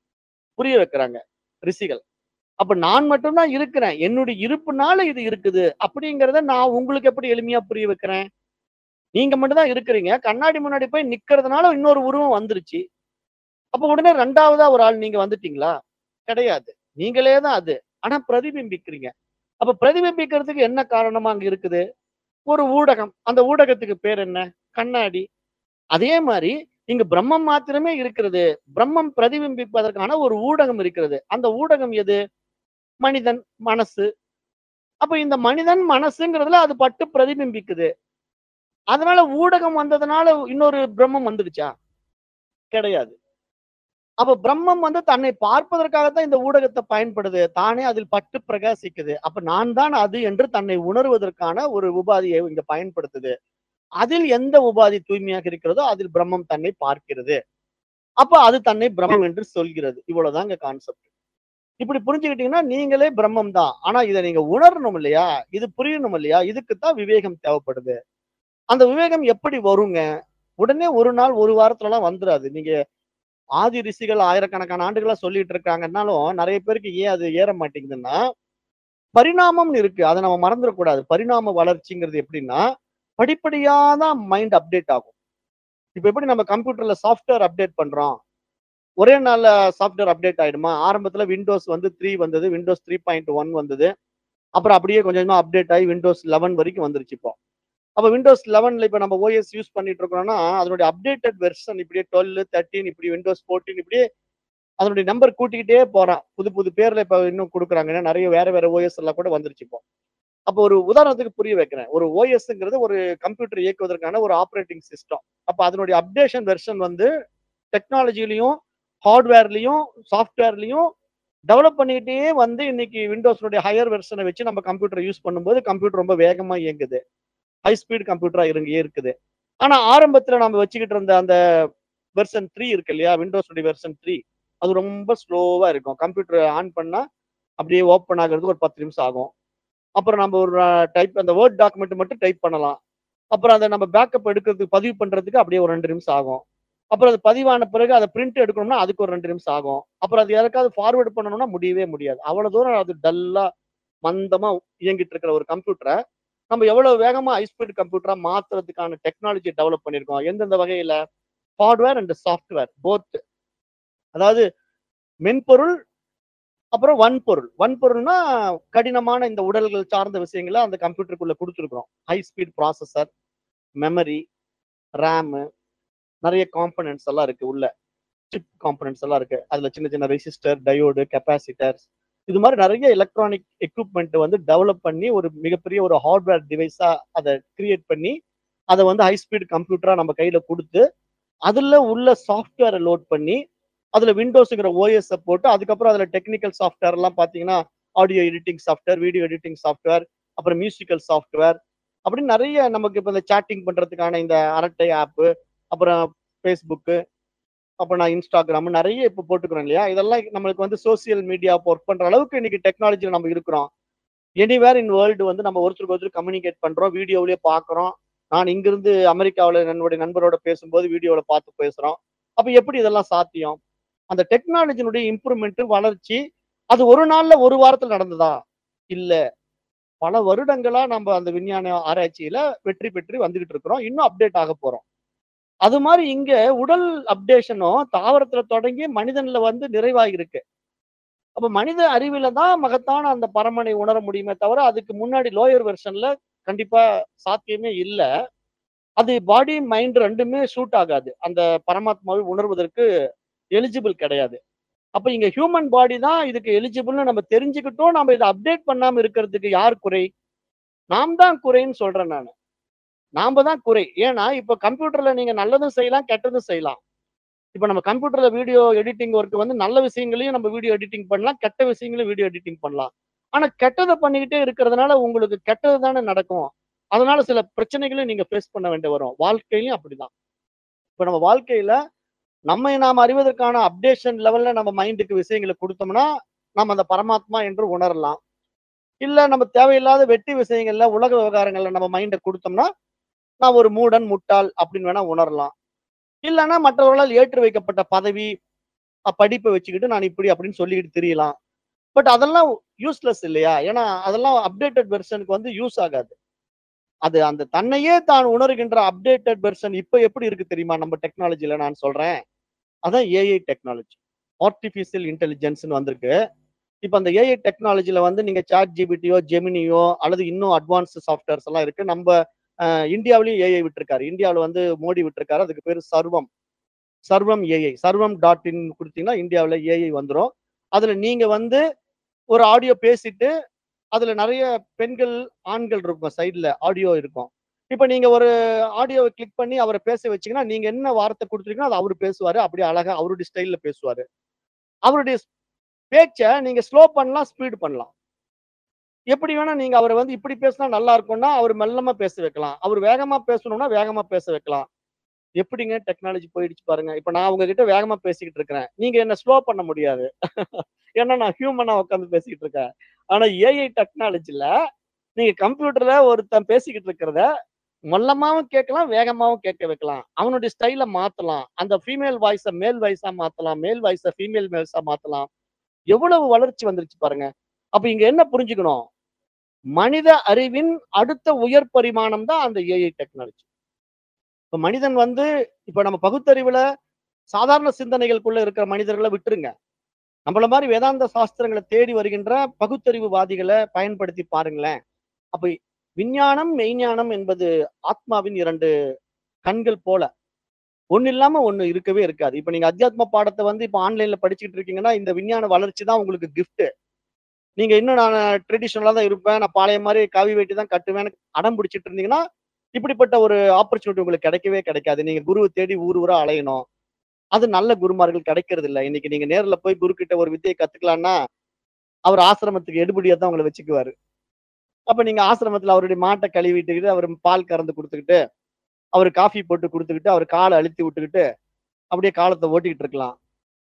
புரிய வைக்கிறாங்க ரிஷிகள் அப்ப நான் மட்டும்தான் இருக்கிறேன் என்னுடைய இருப்புனால இது இருக்குது அப்படிங்கிறத நான் உங்களுக்கு எப்படி எளிமையா புரிய வைக்கிறேன் நீங்க மட்டும்தான் இருக்கிறீங்க கண்ணாடி முன்னாடி போய் நிக்கிறதுனால இன்னொரு உருவம் வந்துருச்சு அப்ப உடனே ரெண்டாவதா ஒரு ஆள் நீங்க வந்துட்டீங்களா கிடையாது நீங்களே தான் அது ஆனா பிரதிபிம்பிக்கிறீங்க அப்ப பிரதிபிம்பிக்கிறதுக்கு என்ன காரணமா அங்க இருக்குது ஒரு ஊடகம் அந்த ஊடகத்துக்கு பேர் என்ன கண்ணாடி அதே மாதிரி இங்க பிரம்மம் மாத்திரமே இருக்கிறது பிரம்மம் பிரதிபிம்பிப்பதற்கான ஒரு ஊடகம் இருக்கிறது அந்த ஊடகம் எது மனிதன் மனசு அப்ப இந்த மனிதன் மனசுங்கிறதுல அது பட்டு பிரதிபிம்பிக்குது அதனால ஊடகம் வந்ததுனால இன்னொரு பிரம்மம் வந்துடுச்சா கிடையாது அப்ப பிரம்மம் வந்து தன்னை பார்ப்பதற்காகத்தான் இந்த ஊடகத்தை பயன்படுது தானே அதில் பட்டு பிரகாசிக்குது அப்ப நான் தான் அது என்று தன்னை உணர்வதற்கான ஒரு உபாதியை இங்க பயன்படுத்துது அதில் எந்த உபாதி தூய்மையாக இருக்கிறதோ அதில் பிரம்மம் தன்னை பார்க்கிறது அப்ப அது தன்னை பிரம்மம் என்று சொல்கிறது இவ்வளவுதாங்க கான்செப்ட் இப்படி புரிஞ்சுக்கிட்டீங்கன்னா நீங்களே பிரம்மம் தான் ஆனா இதை நீங்க உணரணும் இல்லையா இது புரியணும் இல்லையா இதுக்குத்தான் விவேகம் தேவைப்படுது அந்த விவேகம் எப்படி வருங்க உடனே ஒரு நாள் ஒரு வாரத்துல எல்லாம் வந்துடாது நீங்க ஆதி ரிஷிகள் ஆயிரக்கணக்கான ஆண்டுகளா சொல்லிட்டு இருக்காங்கன்னாலும் நிறைய பேருக்கு ஏன் அது ஏற மாட்டேங்குதுன்னா பரிணாமம்னு இருக்கு அதை நம்ம மறந்துடக்கூடாது பரிணாம வளர்ச்சிங்கிறது எப்படின்னா படிப்படியா தான் மைண்ட் அப்டேட் ஆகும் இப்ப எப்படி நம்ம கம்ப்யூட்டர்ல சாஃப்ட்வேர் அப்டேட் பண்றோம் ஒரே நாள்ல சாஃப்ட்வேர் அப்டேட் ஆயிடுமா ஆரம்பத்துல விண்டோஸ் வந்து த்ரீ வந்தது விண்டோஸ் த்ரீ பாயிண்ட் ஒன் வந்தது அப்புறம் அப்படியே கொஞ்சம் கொஞ்சமா அப்டேட் ஆகி விண்டோஸ் லெவன் வரைக்கும் வந்துருச்சு இப்போ அப்ப விண்டோஸ் லெவன்ல இப்ப நம்ம ஓஎஸ் யூஸ் பண்ணிட்டு இருக்கோம்னா அதனுடைய அப்டேட்டட் வெர்ஷன் இப்படியே டுவெல் தேர்ட்டின் இப்படி விண்டோஸ் ஃபோர்டீன் இப்படியே அதனுடைய நம்பர் கூட்டிக்கிட்டே போறான் புது புது பேர்ல இப்ப இன்னும் கொடுக்குறாங்க ஏன்னா நிறைய வேற வேற ஓஎஸ் எல்லாம் கூட வந்துருச்சு இப்போ அப்போ ஒரு உதாரணத்துக்கு புரிய வைக்கிறேன் ஒரு ஓஎஸ்ங்கிறது ஒரு கம்ப்யூட்டர் இயக்குவதற்கான ஒரு ஆப்ரேட்டிங் சிஸ்டம் அப்ப அதனுடைய அப்டேஷன் வெர்ஷன் வந்து டெக்னாலஜிலையும் ஹார்ட்வேர்லயும் சாஃப்ட்வேர்லயும் டெவலப் பண்ணிக்கிட்டே வந்து இன்னைக்கு விண்டோஸ்னுடைய ஹையர் வெர்ஷனை வச்சு நம்ம கம்ப்யூட்டர் யூஸ் பண்ணும்போது கம்ப்யூட்டர் ரொம்ப வேகமா இயங்குது ஹை ஸ்பீட் கம்ப்யூட்டரா இருங்க இருக்குது ஆனா ஆரம்பத்துல நம்ம வச்சுக்கிட்டு இருந்த அந்த வெர்ஷன் த்ரீ இருக்கு இல்லையா விண்டோஸுடைய வெர்ஷன் த்ரீ அது ரொம்ப ஸ்லோவா இருக்கும் கம்ப்யூட்டர் ஆன் பண்ணா அப்படியே ஓப்பன் ஆகுறதுக்கு ஒரு பத்து நிமிஷம் ஆகும் அப்புறம் நம்ம ஒரு டைப் அந்த வேர்ட் டாக்குமெண்ட் மட்டும் டைப் பண்ணலாம் அப்புறம் அதை நம்ம பேக்கப் எடுக்கிறதுக்கு பதிவு பண்றதுக்கு அப்படியே ஒரு ரெண்டு நிமிஷம் ஆகும் அப்புறம் அது பதிவான பிறகு அதை பிரிண்ட் எடுக்கணும்னா அதுக்கு ஒரு ரெண்டு நிமிஷம் ஆகும் அப்புறம் அது யாருக்காவது ஃபார்வர்டு பண்ணணும்னா முடியவே முடியாது அவ்வளவு தூரம் அது டல்லா மந்தமா இயங்கிட்டு இருக்கிற ஒரு கம்ப்யூட்டரை நம்ம எவ்வளவு வேகமா ஹை ஸ்பீட் கம்ப்யூட்டரா மாத்துறதுக்கான டெக்னாலஜி டெவலப் பண்ணியிருக்கோம் எந்தெந்த வகையில ஹார்ட்வேர் அண்ட் சாஃப்ட்வேர் போத் அதாவது மென்பொருள் அப்புறம் வன்பொருள் வன்பொருள்னா கடினமான இந்த உடல்கள் சார்ந்த விஷயங்களை அந்த கம்ப்யூட்டருக்குள்ள கொடுத்துருக்குறோம் high speed processor memory RAM நிறைய காம்பனன்ட்ஸ் எல்லாம் இருக்கு உள்ள சிப் காம்பனன்ட்ஸ் எல்லாம் இருக்கு அதுல சின்ன சின்ன ரெசிஸ்டர் டயோடு கெப்பாசிட்டர்ஸ் இது மாதிரி நிறைய எலக்ட்ரானிக் எக்யூப்மெண்ட் வந்து டெவலப் பண்ணி ஒரு மிகப்பெரிய ஒரு ஹார்ட்வேர் டிவைஸா அதை கிரியேட் பண்ணி அதை வந்து ஹை ஸ்பீட் கம்ப்யூட்டரா நம்ம கையில கொடுத்து அதுல உள்ள சாஃப்ட்வேரை லோட் பண்ணி அதுல விண்டோஸ்ங்கிற ஓஎஸ் போட்டு அதுக்கப்புறம் அதுல டெக்னிக்கல் சாஃப்ட்வேர் எல்லாம் பாத்தீங்கன்னா audio editing software video editing software அப்புறம் மியூசிக்கல் சாஃப்ட்வேர் அப்படின்னு நிறைய நமக்கு இப்போ இந்த சாட்டிங் பண்றதுக்கான இந்த அரட்டை ஆப்பு அப்புறம் ஃபேஸ்புக்கு அப்புறம் நான் இன்ஸ்டாகிராம் நிறைய இப்போ போட்டுக்கிறோம் இல்லையா இதெல்லாம் நம்மளுக்கு வந்து சோசியல் மீடியா ஒர்க் பண்ற அளவுக்கு இன்னைக்கு டெக்னாலஜியில் நம்ம இருக்கிறோம் எனிவேர் இன் வேர்ல்டு வந்து நம்ம ஒருத்தருக்கு ஒருத்தர் கம்யூனிகேட் பண்றோம் வீடியோவிலேயே பார்க்குறோம் நான் இங்கிருந்து அமெரிக்காவில் என்னுடைய நண்பரோட பேசும்போது வீடியோவில் பார்த்து பேசுறோம் அப்போ எப்படி இதெல்லாம் சாத்தியம் அந்த டெக்னாலஜினுடைய இம்ப்ரூவ்மெண்ட் வளர்ச்சி அது ஒரு நாள்ல ஒரு வாரத்தில் நடந்ததா இல்ல பல வருடங்களா நம்ம அந்த விஞ்ஞான ஆராய்ச்சியில வெற்றி பெற்று வந்துகிட்டு இருக்கிறோம் இன்னும் அப்டேட் ஆக போறோம் அது மாதிரி இங்க உடல் அப்டேஷனும் தாவரத்துல தொடங்கி மனிதன்ல வந்து நிறைவாகி இருக்கு அப்ப மனித அறிவில தான் மகத்தான அந்த பரமனை உணர முடியுமே தவிர அதுக்கு முன்னாடி லோயர் வெர்ஷன்ல கண்டிப்பா சாத்தியமே இல்லை அது பாடி மைண்ட் ரெண்டுமே சூட் ஆகாது அந்த பரமாத்மாவை உணர்வதற்கு எலிஜிபிள் கிடையாது அப்ப இங்க ஹியூமன் பாடி தான் இதுக்கு எலிஜிபிள்னு நம்ம தெரிஞ்சுக்கிட்டோம் நம்ம இதை அப்டேட் பண்ணாம இருக்கிறதுக்கு யார் குறை நாம் தான் குறைன்னு சொல்றேன் நான் நாம தான் குறை ஏன்னா இப்ப கம்ப்யூட்டர்ல நீங்க நல்லதும் செய்யலாம் கெட்டதும் செய்யலாம் இப்ப நம்ம கம்ப்யூட்டர்ல வீடியோ எடிட்டிங் ஒர்க் வந்து நல்ல விஷயங்களையும் நம்ம வீடியோ எடிட்டிங் பண்ணலாம் கெட்ட விஷயங்களையும் வீடியோ எடிட்டிங் பண்ணலாம் ஆனா கெட்டதை பண்ணிக்கிட்டே இருக்கிறதுனால உங்களுக்கு கெட்டது தானே நடக்கும் அதனால சில பிரச்சனைகளையும் நீங்க ஃபேஸ் பண்ண வேண்டிய வரும் வாழ்க்கையிலும் அப்படிதான் இப்ப நம்ம வாழ்க்கையில நம்மை நாம் அறிவதற்கான அப்டேஷன் லெவல்ல நம்ம மைண்டுக்கு விஷயங்களை கொடுத்தோம்னா நம்ம அந்த பரமாத்மா என்று உணரலாம் இல்ல நம்ம தேவையில்லாத வெட்டி விஷயங்கள்ல உலக விவகாரங்கள்ல நம்ம மைண்டை கொடுத்தோம்னா நான் ஒரு மூடன் முட்டாள் அப்படின்னு வேணா உணரலாம் இல்லைன்னா மற்றவர்களால் ஏற்று வைக்கப்பட்ட பதவி அஹ் படிப்பை வச்சுக்கிட்டு நான் இப்படி அப்படின்னு சொல்லிக்கிட்டு தெரியலாம் பட் அதெல்லாம் யூஸ்லெஸ் இல்லையா ஏன்னா அதெல்லாம் அப்டேட்டட் வெர்ஷனுக்கு வந்து யூஸ் ஆகாது அது அந்த தன்னையே தான் உணர்கின்ற அப்டேட்டட் வெர்ஷன் இப்போ எப்படி இருக்கு தெரியுமா நம்ம டெக்னாலஜில நான் சொல்றேன் அதான் ஏஐ டெக்னாலஜி ஆர்டிஃபிஷியல் இன்டெலிஜென்ஸ்னு வந்திருக்கு இப்போ அந்த ஏஐ டெக்னாலஜில வந்து நீங்க சாட் ஜிபிடியோ ஜெமினியோ அல்லது இன்னும் அட்வான்ஸ் சாஃப்ட்வேர்ஸ் எல்லாம் இருக்கு நம்ம அஹ், இந்தியாவிலயும் ஏஐ விட்டுருக்காரு இந்தியாவில் வந்து மோடி விட்டுருக்காரு அதுக்கு பேர் சர்வம் சர்வம் ஏஐ சர்வம் டாட் இன் கொடுத்தீங்கன்னா இந்தியாவில் ஏஐ வந்துடும் அதுல நீங்க வந்து ஒரு ஆடியோ பேசிட்டு அதுல நிறைய பெண்கள் ஆண்கள் இருக்கும் சைடுல ஆடியோ இருக்கும் இப்போ நீங்க ஒரு ஆடியோவை கிளிக் பண்ணி அவரை பேச வச்சீங்கன்னா நீங்க என்ன வார்த்தை கொடுத்துருக்கீங்களோ அது அவர் பேசுவாரு அப்படியே அழகா அவருடைய ஸ்டைல்ல பேசுவாரு அவருடைய பேச்சை நீங்க ஸ்லோ பண்ணலாம் ஸ்பீட் பண்ணலாம் எப்படி வேணா நீங்க அவரை வந்து இப்படி பேசினா நல்லா இருக்கும்னா அவர் மெல்லமா பேச வைக்கலாம் அவர் வேகமா பேசணும்னா வேகமா பேச வைக்கலாம் எப்படிங்க டெக்னாலஜி போயிடுச்சு பாருங்க இப்ப நான் உங்ககிட்ட வேகமா பேசிக்கிட்டு இருக்கிறேன் நீங்க என்ன ஸ்லோ பண்ண முடியாது ஏன்னா நான் ஹியூமனா உட்காந்து பேசிக்கிட்டு இருக்கேன் ஆனா ஏஐ டெக்னாலஜில நீங்க கம்ப்யூட்டர்ல ஒருத்தன் பேசிக்கிட்டு இருக்கிறத மொல்லமாவும் கேட்கலாம், வேகமாவும் கேட்க வைக்கலாம். அவனுடைய ஸ்டைல மாத்தலாம். அந்த ஃபீமேல் வாய்ஸ மேல் வாய்ஸா மாத்தலாம். மேல் வாய்ஸ ஃபீமேல் வாய்ஸா மாத்தலாம். எவ்வளவு வளர்ச்சி வந்துருச்சு பாருங்க. அப்ப இங்க என்ன புரிஞ்சுக்கணும்? மனித அறிவின் அடுத்த உயர் பரிமாணம் தான் அந்த ஏஐ டெக்னாலஜி. இப்ப மனிதன் வந்து இப்ப நம்ம பகுத்தறிவுல சாதாரண சிந்தனைகளுக்குள்ள இருக்கிற மனிதர்கள விட்டுருங்க. நம்மள மாரி வேதாந்த சாஸ்திரங்கள தேடி வருகின்ற பகுத்தறிவுவாதிகள பயன்படுத்தி பாருங்களேன். அப்ப விஞ்ஞானம், மெய்ஞானம் என்பது ஆத்மாவின் 2 கண்கள் போல. ஒண்ணு இல்லாம ஒண்ணு இருக்கவே இருக்காது. இப்ப நீங்க அத்தியாத்ம பாடத்த வந்து இப்ப ஆன்லைன்ல படிச்சுக்கிட்டு இருக்கீங்கன்னா, இந்த விஞ்ஞான வளர்ச்சி தான் உங்களுக்கு கிஃப்ட். நீங்க இன்னும் நான் ட்ரெடிஷனலா தான் இருப்பேன். நான் பழைய மாரி காவி வேட்டி தான் கட்டுவேன்னு அடம் பிடிச்சிட்டு இருந்தீங்கன்னா, இப்படிப்பட்ட ஒரு ஆப்பர்ச்சுனிட்டி உங்களுக்கு கிடைக்கவே கிடைக்காது. நீங்க குருவ தேடி ஊர் ஊரா அலையணும். அது நல்ல குருமார்கள் கிடைக்கிறது இல்ல. இன்னைக்கு நீங்க நேர்ல போய் குரு கிட்ட ஒரு வித்தைய கத்துக்கலான்னா, அவர் ஆசிரமத்துக்கு எடுபிடியா தான் உங்கள வச்சுக்குவாரு. அப்ப நீங்க ஆசிரமத்துல அவருடைய மாட்ட கழுவிட்டுக்கிட்டு, அவரு பால் கறந்து குடுத்துக்கிட்டு, அவரு காஃபி போட்டு குடுத்துக்கிட்டு, அவரு கால அழுத்தி விட்டுக்கிட்டு, அப்படியே காலத்த ஓட்டிக்கிட்டு இருக்கலாம்.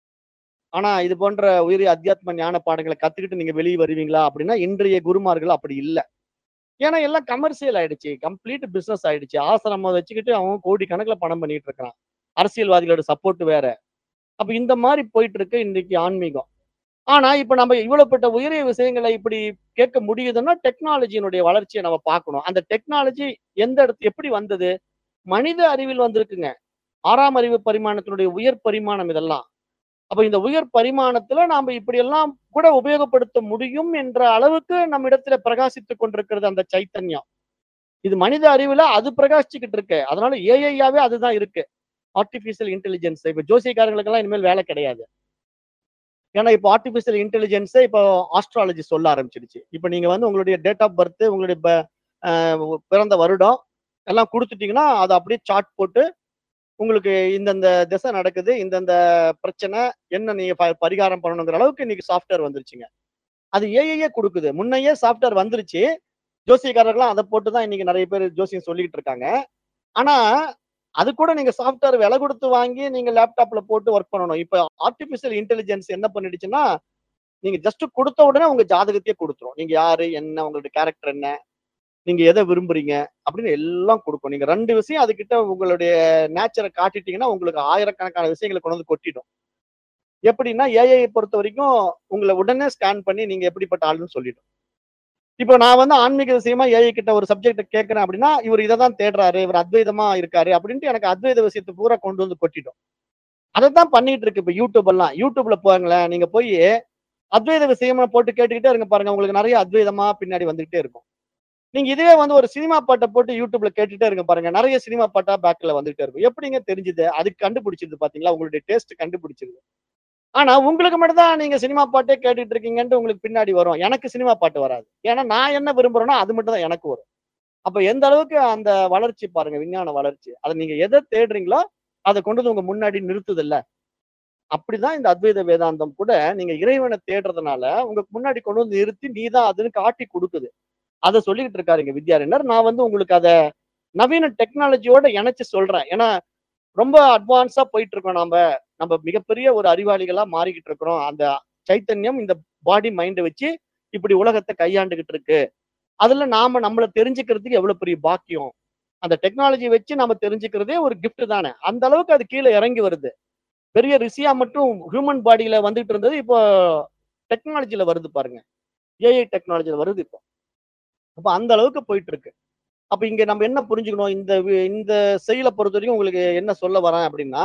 ஆனா, இது போன்ற உயரிய அத்தியாத்ம ஞான பாடங்கள கத்துக்கிட்டு நீங்க வெளிய வருவீங்களா? அப்படின்னா, இன்றைய குருமார்கள் அப்படி இல்ல. ஏன்னா எல்லாம் கமர்ஷியல் ஆயிடுச்சு. கம்ப்ளீட் பிசினஸ் ஆயிடுச்சு. ஆசிரமம் வச்சுக்கிட்டு அவன் கோடிக்கணக்குல பணம் பண்ணிட்டு இருக்கிறான். அரசியல்வாதிகளோட சப்போர்ட் வேற. அப்ப இந்த மாரி போயிட்டு இருக்கு இன்னைக்கு ஆன்மீகம். ஆனா, இப்ப நம்ம இவ்வளவுப்பட்ட உயரிய விஷயங்கள இப்படி கேட்க முடியுதுன்னா, டெக்னாலஜியினுடைய வளர்ச்சிய நம்ம பார்க்கணும். அந்த டெக்னாலஜி எந்த இடத்து எப்படி வந்தது? மனித அறிவில் வந்திருக்குங்க. 6ஆம் அறிவு பரிமாணத்தினுடைய உயர் பரிமாணம் இதெல்லாம். அப்ப இந்த உயர் பரிமாணத்துல நாம இப்படியெல்லாம் கூட உபயோகப்படுத்த முடியும் என்ற அளவுக்கு நம்மிடத்தில பிரகாசித்துக் கொண்டிருக்கிறது அந்த சைத்தன்யம். இது மனித அறிவுல அது பிரகாசிச்சுக்கிட்டு இருக்கு. அதனால ஏஐயாவே அதுதான் இருக்கு. Artificial intelligence. இப்ப ஜோசியக்காரங்களுக்கெல்லாம் இனிமேல் வேலை கிடையாது. ஏன்னா இப்ப ஆர்டிபிஷியல் இன்டெலிஜென்ஸே இப்போ ஆஸ்ட்ராலஜி சொல்ல ஆரம்பிச்சிடுச்சு. இப்ப நீங்க வந்து உங்களுடைய டேட் ஆஃப் பர்த், உங்களுடைய ப அ பிறந்த வருடம் எல்லாம் குடுத்துட்டீங்கன்னா, அத அப்படியே சார்ட் போட்டு, உங்களுக்கு இந்தந்த திசை நடக்குது, இந்தந்த பிரச்சனை, என்ன நீங்க ப பரிகாரம் பண்ணணுங்கிற அளவுக்கு இன்னைக்கு சாஃப்ட்வேர் வந்துருச்சுங்க. அது ஏஐயே குடுக்குது. முன்னையே சாஃப்ட்வேர் வந்துருச்சு. ஜோசியக்காரர்கள்லாம் அத போட்டு தான் இன்னைக்கு நெறைய பேர் ஜோசியம் சொல்லிக்கிட்டு இருக்காங்க. ஆனா, அது கூட நீங்க சாஃப்ட்வேர் விலை குடுத்து வாங்கி நீங்க லேப்டாப்ல போட்டு வொர்க் பண்ணணும். இப்ப ஆர்டிபிஷியல் இன்டெலிஜென்ஸ் என்ன பண்ணிடுச்சுன்னா, நீங்க ஜஸ்ட் குடுத்த உடனே உங்க ஜாதகத்தையே குடுத்துரும். நீங்க யாரு? என்ன? உங்களுடைய கேரக்டர் என்ன? நீங்க எத விரும்புறீங்க? அப்படின்னு எல்லாம் குடுக்கும். நீங்க 2 விஷயம் அதுகிட்ட உங்களுடைய நேச்சர காட்டிட்டீங்கன்னா, உங்களுக்கு ஆயிரக்கணக்கான விஷயங்கள கொண்டு வந்து கொட்டிடும். எப்படின்னா, ஏஐ பொறுத்தவரைக்கும் உங்கள உடனே ஸ்கேன் பண்ணி நீங்க எப்படிப்பட்ட ஆளுன்னு சொல்லிடும். இப்ப நான் வந்து ஆன்மீக விஷயமா ஏஐ கிட்ட ஒரு சப்ஜெக்ட்ட கேட்கிறேன் அப்படின்னா, இவரு இத தான் தேடுறாரு. இவரு அத்வைதமா இருக்காரு அப்படின்ட்டு எனக்கு அத்வைத விஷயத்த பூரா கொண்டு வந்து கொட்டிடும். அதத்தான் பண்ணிட்டு இருக்கு இப்ப யூடியூப் எல்லாம். யூடியூப்ல போங்களேன். நீங்க போயி அத்வைத விஷயமா போட்டு கேட்டுக்கிட்டே இருங்க பாருங்க. உங்களுக்கு நெறைய அத்வைதமா பின்னாடி வந்துகிட்டே இருக்கும். நீங்க இதுவே வந்து ஒரு சினிமா பாட்ட போட்டு யூடியூப்ல கேட்டுட்டே இருங்க பாருங்க. நெறைய சினிமா பாட்டா பேக்ல வந்துகிட்டே இருக்கும். எப்படிங்க தெரிஞ்சுது? அதுக்கு கண்டுபிடிச்சிருது பாத்தீங்களா? உங்களுடைய டேஸ்ட் கண்டுபிடிச்சிருது. ஆனா, உங்களுக்கு மட்டும் தான் நீங்க சினிமா பாட்டே கேட்டுட்டு இருக்கீங்கன்ட்டு உங்களுக்கு பின்னாடி வரும். எனக்கு சினிமா பாட்டு வராது. ஏன்னா நான் என்ன விரும்புறேனோ அது மட்டும் தான் எனக்கு வரும். அப்ப எந்த அளவுக்கு அந்த வளர்ச்சி பாருங்க, விஞ்ஞான வளர்ச்சி. அத நீங்க எத தேடுறீங்களோ, அத கொண்டு வந்து உங்க முன்னாடி நிறுத்துதுல்ல. அப்படிதான் இந்த அத்வைத வேதாந்தம் கூட நீங்க இறைவன தேடுறதுனால, உங்க முன்னாடி கொண்டு வந்து நிறுத்தி நீ தான் அதுன்னு காட்டி குடுக்குது. அத சொல்லிக்கிட்டு இருக்காருங்க வித்யாரண்யர். நான் வந்து உங்களுக்கு அத நவீன டெக்னாலஜியோட இணைச்சு சொல்றேன். ஏன்னா, ரொம்ப அட்வான்ஸா போயிட்டு இருக்கோம் நாம. நம்ம மிகப்பெரிய ஒரு அறிவாளிகளா மாறிக்கிட்டு இருக்கிறோம். அந்த சைத்தன்யம் இந்த பாடி மைண்ட வச்சு இப்படி உலகத்த கையாண்டுகிட்டு இருக்கு. அதுல நாம நம்மள தெரிஞ்சுக்கிறதுக்கு எவ்வளவு பெரிய பாக்கியம். அந்த டெக்னாலஜிய வச்சு நாம தெரிஞ்சுக்கிறதே ஒரு கிஃப்ட் தானே. அந்த அளவுக்கு அது கீழ இறங்கி வருது. பெரிய ரிஷியா மட்டும் ஹியூமன் பாடியில வந்துட்டு இருந்தது, இப்போ டெக்னாலஜில வருது பாருங்க. ஏஐ டெக்னாலஜில வருது இப்போ. அப்ப அந்த அளவுக்கு போயிட்டு இருக்கு. அப்ப இங்க நம்ம என்ன புரிஞ்சுக்கணும்? இந்த வி இந்த செயல பொறுத்தவரைக்கும் உங்களுக்கு என்ன சொல்ல வரேன் அப்படின்னா,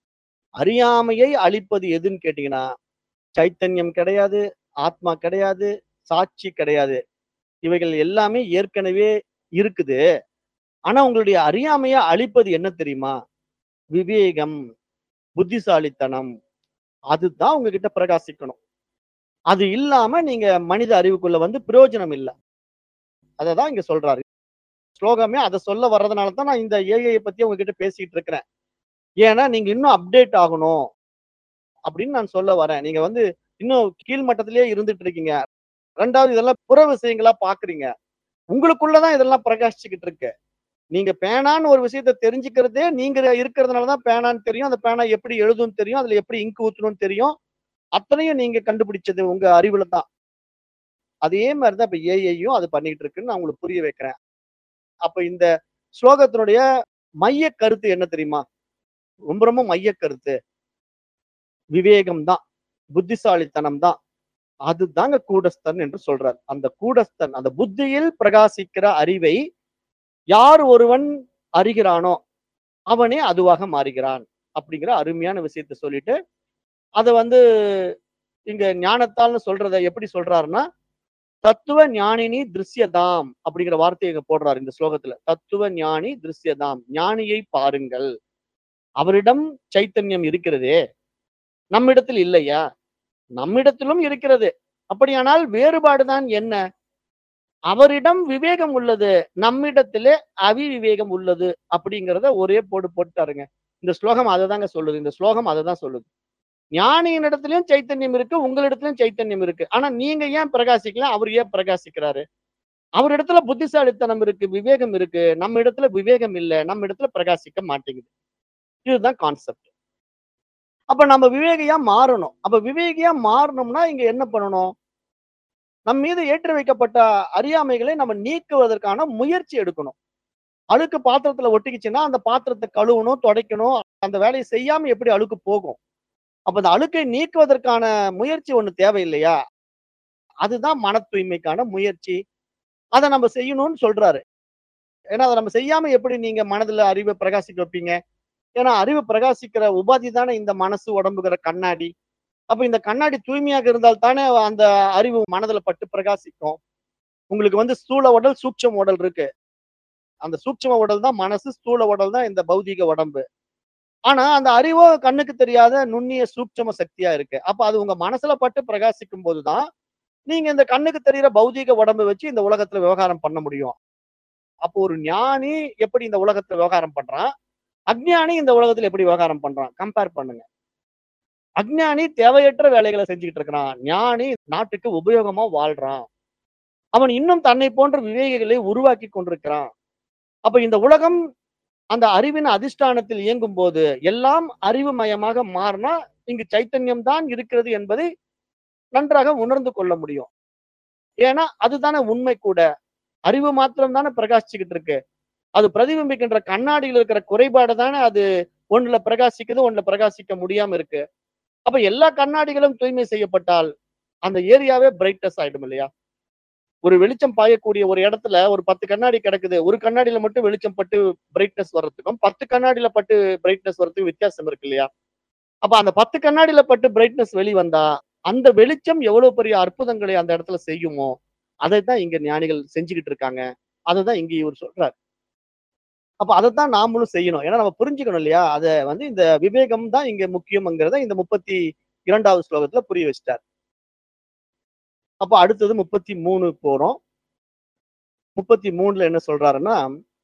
அறியாமையை அழிப்பது எதுன்னு கேட்டீங்கன்னா, சைத்தன்யம் கிடையாது, ஆத்மா கிடையாது, சாட்சி கிடையாது. இவைகள் எல்லாமே ஏற்கனவே இருக்குது. ஆனா உங்களுடைய அறியாமைய அழிப்பது என்ன தெரியுமா? விவேகம், புத்திசாலித்தனம். அதுதான் உங்ககிட்ட பிரகாசிக்கணும். அது இல்லாம நீங்க மனித அறிவுக்குள்ள வந்து பிரயோஜனம் இல்ல. அததான் இங்க சொல்றாரு. ஸ்லோகமே அத சொல்ல வர்றதுனால தான் நான் இந்த ஏஐய பத்தி உங்ககிட்ட பேசிட்டு இருக்கிறேன். ஏன்னா, நீங்க இன்னும் அப்டேட் ஆகணும். அப்படின்னு நான் சொல்ல வரேன். நீங்க வந்து இன்னும் கீழ் மட்டத்திலேயே இருந்துட்டு இருக்கீங்க. 2வது இதெல்லாம் புற விஷயங்களா பார்க்குறீங்க. உங்களுக்குள்ள தான் இதெல்லாம் பிரகாசிச்சுக்கிட்டு இருக்கு. நீங்க பேனான்னு ஒரு விஷயத்த தெரிஞ்சுக்கிறதே நீங்க இருக்கிறதுனால தான் பேனான்னு தெரியும். அந்த பேனா எப்படி எழுதும்னு தெரியும். அதுல எப்படி இங்க் ஊத்தணும்னு தெரியும். அத்தனையும் நீங்க கண்டுபிடிச்சது உங்க அறிவுல தான். அதே மாரி தான் இப்ப ஏஐயும் அது பண்ணிட்டு இருக்குன்னு நான் உங்களுக்கு புரிய வைக்கிறேன். அப்ப இந்த ஸ்லோகத்தினுடைய மைய கருத்து என்ன தெரியுமா ரொம்ப ரொம்ப மைய கருத்து விவேகம் தான் புத்திசாலித்தனம் தான் அதுதாங்க கூடஸ்தன் என்று சொல்றார் அந்த கூடஸ்தன் அந்த புத்தியில் பிரகாசிக்கிற அறிவை யார் ஒருவன் அறிகிறானோ அவனே அதுவாக மாறுகிறான் அப்படிங்கிற அருமையான விஷயத்தை சொல்லிட்டு அதை வந்து இங்க ஞானத்தால்னு சொல்றத எப்படி சொல்றாருன்னா தத்துவ ஞானினி திருஷ்யதாம் அப்படிங்கிற வார்த்தையை இங்க போடுறாரு இந்த ஸ்லோகத்துல தத்துவ ஞானி திருஷ்யதாம் ஞானியை பாருங்கள் அவரிடம் சைத்தன்யம் இருக்கிறதே நம்மிடத்தில் இல்லையா நம்மிடத்திலும் இருக்கிறது அப்படியானால் வேறுபாடுதான் என்ன அவரிடம் விவேகம் உள்ளது நம்மிடத்திலே அவிவிவேகம் உள்ளது அப்படிங்கிறத ஒரே போடு போட்டாருங்க இந்த ஸ்லோகம் அதை தாங்க சொல்லுது இந்த ஸ்லோகம் அதை தான் சொல்லுது ஞானியின் இடத்துலயும் சைத்தன்யம் இருக்கு உங்களிடத்துலயும் சைத்தன்யம் இருக்கு ஆனா நீங்க ஏன் பிரகாசிக்கலாம் அவர் ஏன் பிரகாசிக்கிறாரு அவர் இடத்துல புத்திசாலித்தனம் இருக்கு விவேகம் இருக்கு நம்ம இடத்துல விவேகம் இல்லை நம்ம இடத்துல பிரகாசிக்க மாட்டேங்குது இதுதான் கான்செப்ட் அப்ப நம்ம விவேகியா மாறணும் அப்ப விவேகியா மாறணும்னா இங்க என்ன பண்ணணும் நம் மீது ஏற்றி வைக்கப்பட்ட அறியாமைகளை நம்ம நீக்குவதற்கான முயற்சி எடுக்கணும் அழுக்கு பாத்திரத்துல ஒட்டிக்கிச்சுன்னா அந்த பாத்திரத்தை கழுவணும் துடைக்கணும் அந்த வேலையை செய்யாம எப்படி அழுக்கு போகும் அப்ப அந்த அழுக்கை நீக்குவதற்கான முயற்சி ஒண்ணு தேவையில்லையா அதுதான் மன தூய்மைக்கான முயற்சி அதை நம்ம செய்யணும்னு சொல்றாரு ஏன்னா அதை நம்ம செய்யாம எப்படி நீங்க மனதுல அறிவை பிரகாசிக்க வைப்பீங்க ஏன்னா அறிவு பிரகாசிக்கிற உபாதி தானே இந்த மனசு உடம்புகிற கண்ணாடி அப்ப இந்த கண்ணாடி தூய்மையாக இருந்தால் தானே அந்த அறிவு மனதுல பட்டு பிரகாசிக்கும் உங்களுக்கு வந்து ஸ்தூல உடல் சூட்சம உடல் இருக்கு அந்த சூட்சம உடல் தான் மனசு ஸ்தூல உடல் தான் இந்த பௌதிக உடம்பு ஆனா அந்த அறிவோ கண்ணுக்கு தெரியாத நுண்ணிய சூட்சம சக்தியா இருக்கு அப்ப அது உங்க மனசுல பட்டு பிரகாசிக்கும் போதுதான் நீங்க இந்த கண்ணுக்கு தெரியிற பௌதிக உடம்பை வச்சு இந்த உலகத்துல விவகாரம் பண்ண முடியும் அப்போ ஒரு ஞானி எப்படி இந்த உலகத்துல விவகாரம் பண்றான் அஜ்ஞானி இந்த உலகத்துல எப்படி விவகாரம் பண்றான் கம்பேர் பண்ணுங்க அஜ்ஞானி தேவையற்ற வேலைகளை செஞ்சுக்கிட்டு இருக்கிறான் ஞானி நாட்டுக்கு உபயோகமா வாழ்றான் அவன் இன்னும் தன்னை போன்ற விவேகிகளை உருவாக்கி கொண்டிருக்கிறான் அப்ப இந்த உலகம் அந்த அறிவின் அதிஷ்டானத்தில் இயங்கும் போது எல்லாம் அறிவுமயமாக மாறினா இங்கு சைத்தன்யம் தான் இருக்கிறது என்பதை நன்றாக உணர்ந்து கொள்ள முடியும் ஏன்னா அதுதானே உண்மை கூட அறிவு மாத்திரம் தானே பிரகாசிச்சுக்கிட்டு இருக்கு அது பிரதிபிம்பிக்கின்ற கண்ணாடியில் இருக்கிற குறைபாடு தானே அது ஒண்ணுல பிரகாசிக்குது ஒண்ணுல பிரகாசிக்க முடியாம இருக்கு அப்ப எல்லா கண்ணாடிகளும் தூய்மை செய்யப்பட்டால் அந்த ஏரியாவே பிரைட்னஸ் ஆயிடும் இல்லையா ஒரு வெளிச்சம் பாயக்கூடிய ஒரு இடத்துல ஒரு பத்து கண்ணாடி கிடக்குது ஒரு கண்ணாடியில மட்டும் வெளிச்சம் பட்டு பிரைட்னஸ் வர்றதுக்கும் பத்து கண்ணாடியில பட்டு பிரைட்னஸ் வர்றதுக்கும் வித்தியாசம் இருக்கு இல்லையா அப்ப அந்த பத்து கண்ணாடியில பட்டு பிரைட்னஸ் வெளி வந்தா அந்த வெளிச்சம் எவ்வளவு பெரிய அற்புதங்களை அந்த இடத்துல செய்யுமோ அதை தான் இங்க ஞானிகள் செஞ்சுக்கிட்டு இருக்காங்க அதை தான் இங்க இவர் சொல்றாரு அப்ப அதைத்தான் நாமளும் செய்யணும் ஏன்னா நம்ம புரிஞ்சுக்கணும் இல்லையா அதை வந்து இந்த விவேகம் தான் இங்க முக்கியம்ங்கிறத இந்த முப்பத்தி இரண்டாவது ஸ்லோகத்துல புரிய வச்சிட்டார் அப்ப அடுத்தது முப்பத்தி மூணு போறோம் முப்பத்தி மூணுல என்ன சொல்றாருன்னா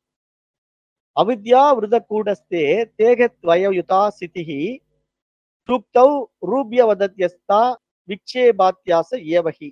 அவித்யா விருத கூடஸ்தே தேகத்வயுதா சிதிஹி சூக்தௌ ரூபியவதத்யஸ்தா விக்ஷேபாத்தியாச ஏவகி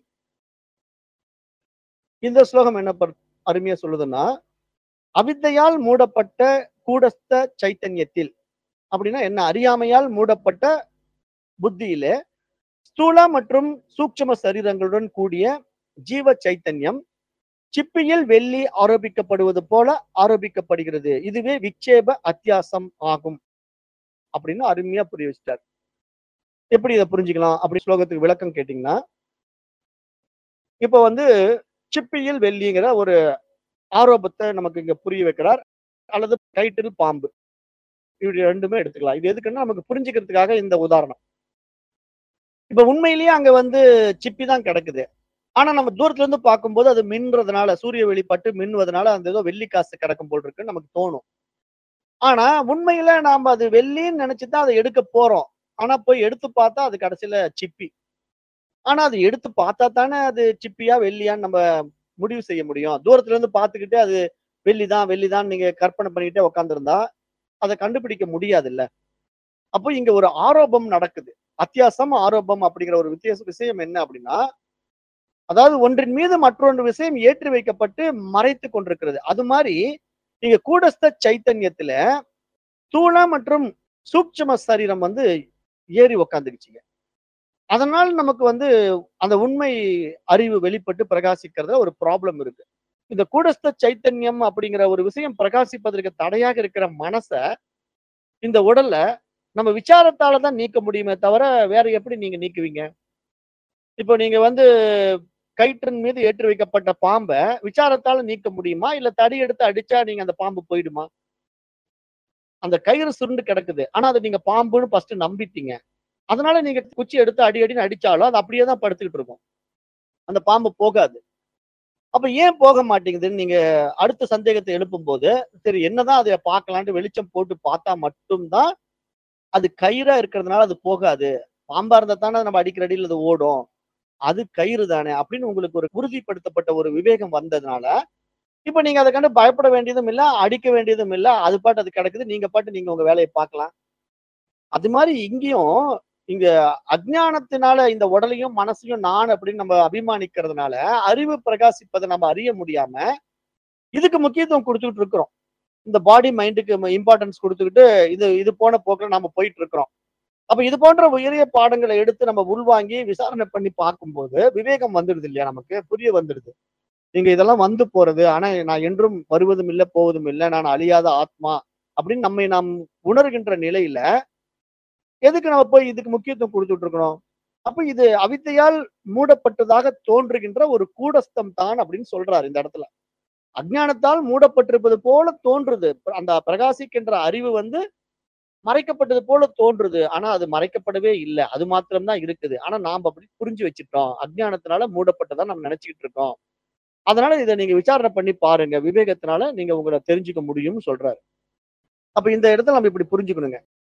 இந்த ஸ்லோகம் என்ன பர்- அருமையா சொல்லுதுன்னா அவித்தையால் மூடப்பட்ட கூடஸ்த சைத்தன்யத்தில் அப்படின்னா என்ன அறியாமையால் மூடப்பட்ட புத்தியில ஸ்தூல மற்றும் சூட்சும சரீரங்களுடன் கூடிய ஜீவ சைத்தன்யம் சிப்பியில் வெள்ளி ஆரோபிக்கப்படுவது போல ஆரோபிக்கப்படுகிறது இதுவே விக்ஷேப அத்தியாசம் ஆகும் அப்படின்னு அருமையா புரிய வச்சிட்டார் எப்படி இதை புரிஞ்சுக்கலாம் அப்படி ஸ்லோகத்துக்கு விளக்கம் கேட்டீங்கன்னா இப்போ வந்து சிப்பியில் வெள்ளிங்கிற ஒரு ஆரோபத்தை நமக்கு இங்க புரிய வைக்கிறார் அல்லது கைட்டில் பாம்பு இப்படி ரெண்டுமே எடுத்துக்கலாம் இது எதுக்குன்னா நமக்கு புரிஞ்சுக்கிறதுக்காக இந்த உதாரணம் இப்ப உண்மையிலேயே அங்க வந்து சிப்பி தான் கிடக்குது ஆனா நம்ம தூரத்துல இருந்து பார்க்கும்போது அது மின்றதுனால சூரிய வெளிப்பட்டு மின்னுவதனால அந்த ஏதோ வெள்ளி காசு கிடக்கும் போல் இருக்குன்னு நமக்கு தோணும் ஆனா உண்மையில நாம அது வெள்ளின்னு நினைச்சுதான் அதை எடுக்க போறோம் ஆனா போய் எடுத்து பார்த்தா அது கடைசியில சிப்பி ஆனா அது எடுத்து பார்த்தா தானே அது சிப்பியா வெள்ளியான்னு நம்ம முடிவு செய்ய முடியும் தூரத்துல இருந்து பார்த்துக்கிட்டே அது வெள்ளிதான் வெள்ளிதான் நீங்க கற்பனை பண்ணிக்கிட்டே உட்காந்துருந்தா அதை கண்டுபிடிக்க முடியாது இல்ல அப்போ இங்க ஒரு ஆரோபம் நடக்குது அத்தியாசம் ஆரோபம் அப்படிங்கிற ஒரு வித்தியாச விஷயம் என்ன அப்படின்னா அதாவது ஒன்றின் மீது மற்றொன்று விஷயம் ஏற்றி வைக்கப்பட்டு மறைத்து கொண்டிருக்கிறது அது மாதிரி நீங்க கூடஸ்த சைத்தன்யத்துல தூள மற்றும் சூட்சும சரீரம் வந்து ஏறி உக்காந்துருச்சுங்க அதனால் நமக்கு வந்து அந்த உண்மை அறிவு வெளிப்பட்டு பிரகாசிக்கிறதுல ஒரு ப்ராப்ளம் இருக்கு இந்த கூடஸ்த சைத்தன்யம் அப்படிங்கிற ஒரு விஷயம் பிரகாசிப்பதற்கு தடையாக இருக்கிற மனச இந்த உடல்ல நம்ம விசாரத்தால தான் நீக்க முடியுமே தவிர வேற எப்படி நீங்க நீக்குவீங்க இப்போ நீங்க வந்து கயிற்றின் மீது ஏற்றி வைக்கப்பட்ட பாம்பை விசாரத்தால நீக்க முடியுமா இல்ல தடி எடுத்து அடிச்சா நீங்க அந்த பாம்பு போயிடுமா அந்த கயிறு சுருண்டு கிடக்குது ஆனா அதை நீங்க பாம்புன்னு ஃபர்ஸ்ட் நம்பிட்டீங்க அதனால நீங்க குச்சி எடுத்து அடி அடின்னு அடிச்சாலும் அது அப்படியே தான் படுத்துக்கிட்டு இருக்கும் அந்த பாம்பு போகாது அப்ப ஏன் போக மாட்டேங்குதுன்னு நீங்க அடுத்த சந்தேகத்தை எழுப்பும் போது சரி என்னதான் அதை பார்க்கலான்ட்டு வெளிச்சம் போட்டு பார்த்தா மட்டும்தான் அது கயிறா இருக்கிறதுனால அது போகாது பாம்பா இருந்தா தானே நம்ம அடிக்கிற அடியில் அது ஓடும் அது கயிறு தானே அப்படின்னு உங்களுக்கு ஒரு உறுதிப்படுத்தப்பட்ட ஒரு விவேகம் வந்ததுனால இப்ப நீங்க அதை கண்டு பயப்பட வேண்டியதும் இல்ல அடிக்க வேண்டியதும் இல்ல அது பாட்டு அது கிடக்குது நீங்க பாட்டு நீங்க உங்க வேலையை பார்க்கலாம் அது மாதிரி இங்கேயும் இங்க அஜ்ஞானத்தினால இந்த உடலையும் மனசையும் நான் அப்படின்னு நம்ம அபிமானிக்கிறதுனால அறிவு பிரகாசிப்பதை நம்ம அறிய முடியாம இதுக்கு முக்கியத்துவம் கொடுத்துக்கிட்டு இருக்கிறோம் இந்த பாடி மைண்டுக்கு இம்பார்ட்டன்ஸ் கொடுத்துக்கிட்டு இது இது போன போக்கில் நம்ம போயிட்டு இருக்கிறோம் அப்ப இது போன்ற உயரிய பாடங்களை எடுத்து நம்ம உள்வாங்கி விசாரணை பண்ணி பார்க்கும்போது விவேகம் வந்துடுது இல்லையா நமக்கு புரிய வந்துடுது நீங்க இதெல்லாம் வந்து போறது ஆனா நான் என்றும் வருவதும் இல்லை போவதும் இல்லை நான் அழியாத ஆத்மா அப்படின்னு நம்மை நாம் உணர்கின்ற நிலையில எதுக்கு நம்ம போய் இதுக்கு முக்கியத்துவம் கொடுத்துட்டு இருக்கிறோம் அப்ப இது அவித்தையால் மூடப்பட்டதாக தோன்றுகின்ற ஒரு கூடஸ்தம் தான் அப்படின்னு சொல்றாரு இந்த இடத்துல அஜ்ஞானத்தால் மூடப்பட்டிருப்பது போல தோன்றுது அந்த பிரகாசிக்கின்ற அறிவு வந்து மறைக்கப்பட்டது போல தோன்றுது ஆனா அது மறைக்கப்படவே இல்லை அது மாத்திரம்தான் இருக்குது ஆனா நாம அப்படி புரிஞ்சு வச்சுட்டோம் அஜ்ஞானத்தினால மூடப்பட்டதா நம்ம நினைச்சுக்கிட்டு இருக்கோம் அதனால இதை நீங்க விசாரணை பண்ணி பாருங்க விவேகத்தினால நீங்க உங்களை தெரிஞ்சுக்க முடியும்னு சொல்றாரு அப்ப இந்த இடத்துல நம்ம இப்படி புரிஞ்சுக்கணுங்க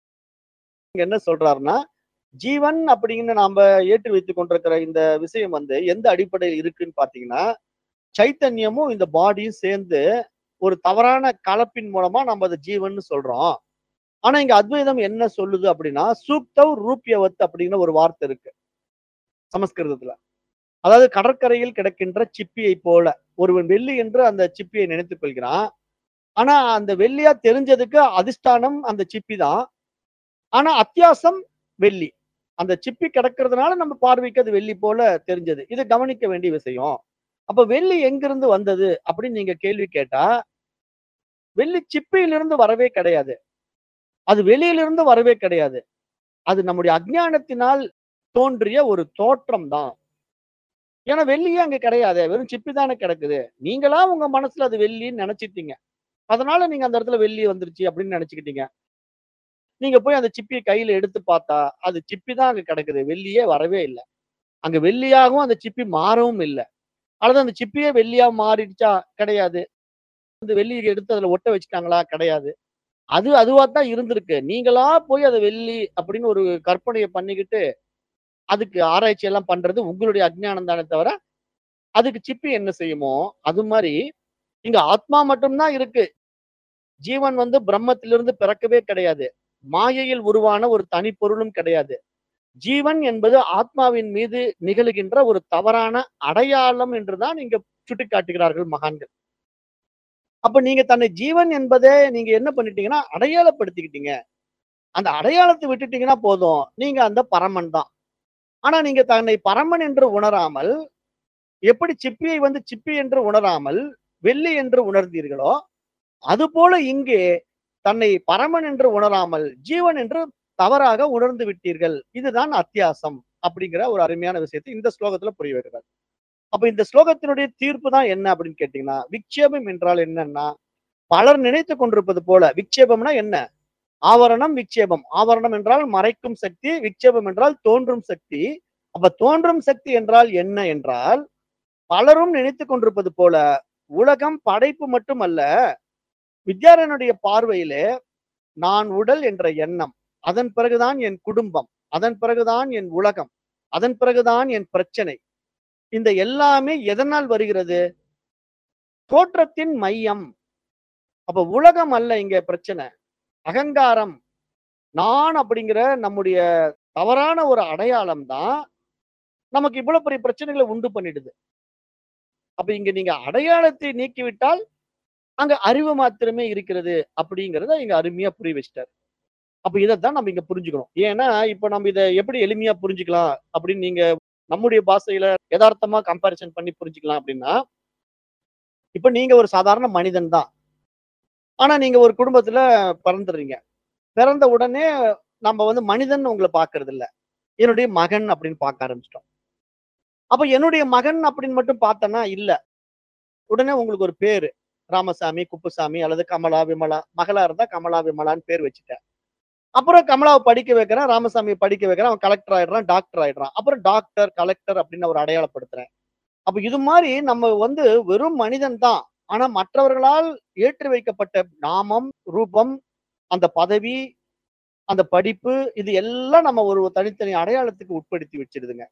இங்க என்ன சொல்றாருன்னா ஜீவன் அப்படின்னு நாம ஏற்றி வைத்துக் கொண்டிருக்கிற இந்த விஷயம் வந்து எந்த அடிப்படையில் இருக்குன்னு பாத்தீங்கன்னா சைத்தன்யமும் இந்த பாடியும் சேர்ந்து ஒரு தவறான கலப்பின் மூலமா நம்ம அதை ஜீவன் சொல்றோம் ஆனா இங்க அத்வைதம் என்ன சொல்லுது அப்படின்னா சூக்தவ் ரூபியவத் அப்படிங்கிற ஒரு வார்த்தை இருக்கு சமஸ்கிருதத்துல அதாவது கடற்கரையில் கிடக்கின்ற சிப்பியை போல ஒருவன் வெள்ளி என்று அந்த சிப்பியை நினைத்துக் கொள்கிறான் ஆனா அந்த வெள்ளியா தெரிஞ்சதுக்கு அதிஷ்டானம் அந்த சிப்பி தான் ஆனா அத்தியாசம் வெள்ளி அந்த சிப்பி கிடக்கிறதுனால நம்ம பார்வைக்கு அது வெள்ளி போல தெரிஞ்சது இது கவனிக்க வேண்டிய விஷயம் அப்ப வெள்ளி எங்கிருந்து வந்தது அப்படின்னு நீங்க கேள்வி கேட்டா வெள்ளி சிப்பியிலிருந்து வரவே கிடையாது அது வெளியிலிருந்து வரவே கிடையாது அது நம்முடைய அஜ்ஞானத்தினால் தோன்றிய ஒரு தோற்றம் தான் ஏன்னா வெள்ளியே அங்க கிடையாது வெறும் சிப்பி தானே கிடக்குது நீங்களா உங்க மனசுல அது வெள்ளின்னு நினைச்சிட்டீங்க அதனால நீங்க அந்த இடத்துல வெள்ளி வந்துருச்சு அப்படின்னு நினைச்சுக்கிட்டீங்க நீங்க போய் அந்த சிப்பியை கையில எடுத்து பார்த்தா அது சிப்பி தான் அங்க கிடக்குது வெள்ளியே வரவே இல்லை அங்க வெள்ளியாகவும் அந்த சிப்பி மாறவும் இல்லை அல்லது அந்த சிப்பியே வெள்ளியா மாறிடுச்சா கிடையாது அந்த வெள்ளியை எடுத்து அதுல ஒட்ட வச்சுட்டாங்களா கிடையாது அது அதுவா தான் இருந்திருக்கு நீங்களா போய் அதை வெள்ளி அப்படின்னு ஒரு கற்பனையை பண்ணிக்கிட்டு அதுக்கு ஆராய்ச்சி எல்லாம் பண்றது உங்களுடைய அஜ்ஞானம் தானே தவிர அதுக்கு சிப்பி என்ன செய்யுமோ அது மாதிரி இங்க ஆத்மா மட்டும்தான் இருக்கு ஜீவன் வந்து பிரம்மத்திலிருந்து பிறக்கவே கிடையாது மாயையில் உருவான ஒரு தனி பொருளும் கிடையாது ஜீவன் என்பது ஆத்மாவின் மீது நிகழுகின்ற ஒரு தவறான அடையாளம் என்றுதான் இங்க சுட்டிக்காட்டுகிறார்கள் மகான்கள் அப்ப நீங்க தன்னை ஜீவன் என்பதை நீங்க என்ன பண்ணிட்டீங்கன்னா அடையாளப்படுத்திக்கிட்டீங்க அந்த அடையாளத்தை விட்டுட்டீங்கன்னா போதும் நீங்க அந்த பரமன் தான் ஆனா நீங்க தன்னை பரமன் என்று உணராமல் எப்படி சிப்பியை வந்து சிப்பி என்று உணராமல் வெள்ளி என்று உணர்ந்தீர்களோ அதுபோல இங்கே தன்னை பரமன் என்று உணராமல் ஜீவன் என்று தவறாக உணர்ந்து விட்டீர்கள் இதுதான் அத்தியாசம் அப்படிங்கிற ஒரு அருமையான விஷயத்தை இந்த ஸ்லோகத்துல புரிய வைக்கிறார் அப்ப இந்த ஸ்லோகத்தினுடைய தீர்ப்பு தான் என்ன அப்படின்னு கேட்டீங்கன்னா விக்ஷேபம் என்றால் என்னன்னா பலர் நினைத்து கொண்டிருப்பது போல விக்ஷேபம்னா என்ன ஆவரணம் விக்ஷேபம் ஆவரணம் என்றால் மறைக்கும் சக்தி விக்ஷேபம் என்றால் தோன்றும் சக்தி அப்ப தோன்றும் சக்தி என்றால் என்ன என்றால் பலரும் நினைத்து கொண்டிருப்பது போல உலகம் படைப்பு மட்டுமல்ல வித்யாரனுடைய பார்வையிலே நான் உடல் என்ற எண்ணம் அதன் பிறகுதான் என் குடும்பம் அதன் பிறகுதான் என் உலகம் அதன் பிறகுதான் என் பிரச்சனை இந்த எல்லாமே எதனால் வருகிறது தோற்றத்தின் மையம் அப்ப உலகம் அல்ல இங்க பிரச்சனை அகங்காரம் நான் அப்படிங்கிற நம்முடைய தவறான ஒரு அடையாளம் தான் நமக்கு இவ்வளவு பெரிய பிரச்சனைகளை உண்டு பண்ணிடுது அப்ப இங்க நீங்க அடையாளத்தை நீக்கிவிட்டால் அங்க அறிவு மாத்திரமே இருக்கிறது அப்படிங்கறத இங்க அருமையா புரிய வச்சிட்டாரு அப்ப இதைத்தான் நம்ம இங்க புரிஞ்சுக்கணும் ஏன்னா இப்ப நம்ம இதை எப்படி எளிமையா புரிஞ்சுக்கலாம் அப்படின்னு நீங்க நம்முடைய பாஷையில யதார்த்தமா கம்பாரிசன் பண்ணி புரிஞ்சுக்கலாம் அப்படின்னா இப்ப நீங்க ஒரு சாதாரண மனிதன் தான் ஆனா நீங்க ஒரு குடும்பத்துல பிறந்துடுறீங்க பிறந்த உடனே நம்ம வந்து மனிதன் உங்களை பாக்குறது இல்ல என்னுடைய மகன் அப்படின்னு பார்க்க ஆரம்பிச்சிட்டோம் அப்ப என்னுடைய மகன் அப்படின்னு மட்டும் பார்த்தனா இல்ல உடனே உங்களுக்கு ஒரு பேரு ராமசாமி குப்புசாமி அல்லது கமலா விமலா மகளா இருந்தா கமலா விமலான்னு பேர் வச்சுட்டேன் அப்புறம் கமலாவை படிக்க வைக்கிறேன் ராமசாமியை படிக்க வைக்கிறேன் அவன் கலெக்டர் ஆயிடுறான் டாக்டர் ஆயிடுறான் அப்புறம் டாக்டர் கலெக்டர் அப்படின்னு ஒரு அடையாளப்படுத்துறேன் அப்ப இது மாதிரி நம்ம வந்து வெறும் மனிதன் தான் ஆனா மற்றவர்களால் ஏற்றி வைக்கப்பட்ட நாமம் ரூபம் அந்த பதவி அந்த படிப்பு இது எல்லாம் நம்ம ஒரு தனித்தனி அடையாளத்துக்கு உட்படுத்தி வச்சிருதுங்க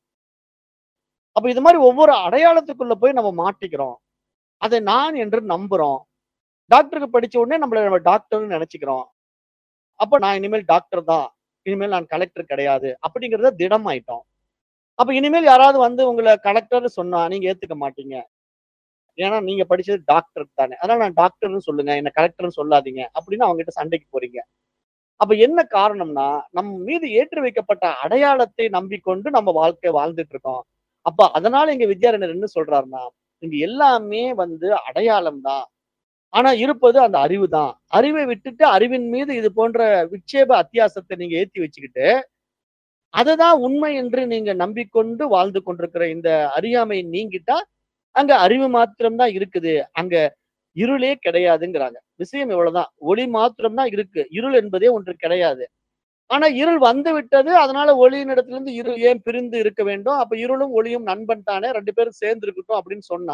அப்ப இது மாதிரி ஒவ்வொரு அடையாளத்துக்குள்ள போய் நம்ம மாட்டிக்கிறோம் அதை நான் என்று நம்புறோம் டாக்டருக்கு படிச்ச உடனே நம்மள நம்ம டாக்டர்னு நினைச்சுக்கிறோம் அப்ப நான் இனிமேல் டாக்டர் தான் இனிமேல் நான் கலெக்டர் கிடையாது அப்படிங்கறத திடம் ஆயிட்டோம் அப்ப இனிமேல் யாராவது வந்து உங்களை கலெக்டர்னு சொன்னா நீங்க ஏத்துக்க மாட்டீங்க ஏன்னா நீங்க படிச்சது டாக்டர் தானே அதனால நான் டாக்டர்னு சொல்லுங்க என்ன கலெக்டர்னு சொல்லாதீங்க அப்படின்னு அவங்க கிட்ட சண்டைக்கு போறீங்க அப்ப என்ன காரணம்னா நம் மீது ஏற்றி வைக்கப்பட்ட அடையாளத்தை நம்பிக்கொண்டு நம்ம வாழ்க்கை வாழ்ந்துட்டு இருக்கோம் அப்ப அதனால இங்க வித்யாரண்யர் என்ன சொல்றாருன்னா இங்க எல்லாமே வந்து அடையாளம் தான் ஆனா இருப்பது அந்த அறிவு தான் அறிவை விட்டுட்டு அறிவின் மீது இது போன்ற விட்சேப அத்தியாசத்தை நீங்க ஏத்தி வச்சுக்கிட்டு அதுதான் உண்மை என்று நீங்க நம்பிக்கொண்டு வாழ்ந்து கொண்டிருக்கிற இந்த அறியாமை நீங்கிட்டா அங்க அறிவு மாத்திரம்தான் இருக்குது அங்க இருளே கிடையாதுங்கிறாங்க விஷயம் இவ்வளவுதான் ஒளி மாத்திரம்தான் இருக்கு இருள் என்பதே ஒன்று கிடையாது ஆனா இருள் வந்து விட்டது அதனால ஒளியின் இடத்துல இருந்து இருள் ஏன் பிரிந்து இருக்க வேண்டும் அப்ப இருளும் ஒளியும் நண்பன் தானே ரெண்டு பேரும் சேர்ந்து இருக்கட்டும் அப்படின்னு சொன்னா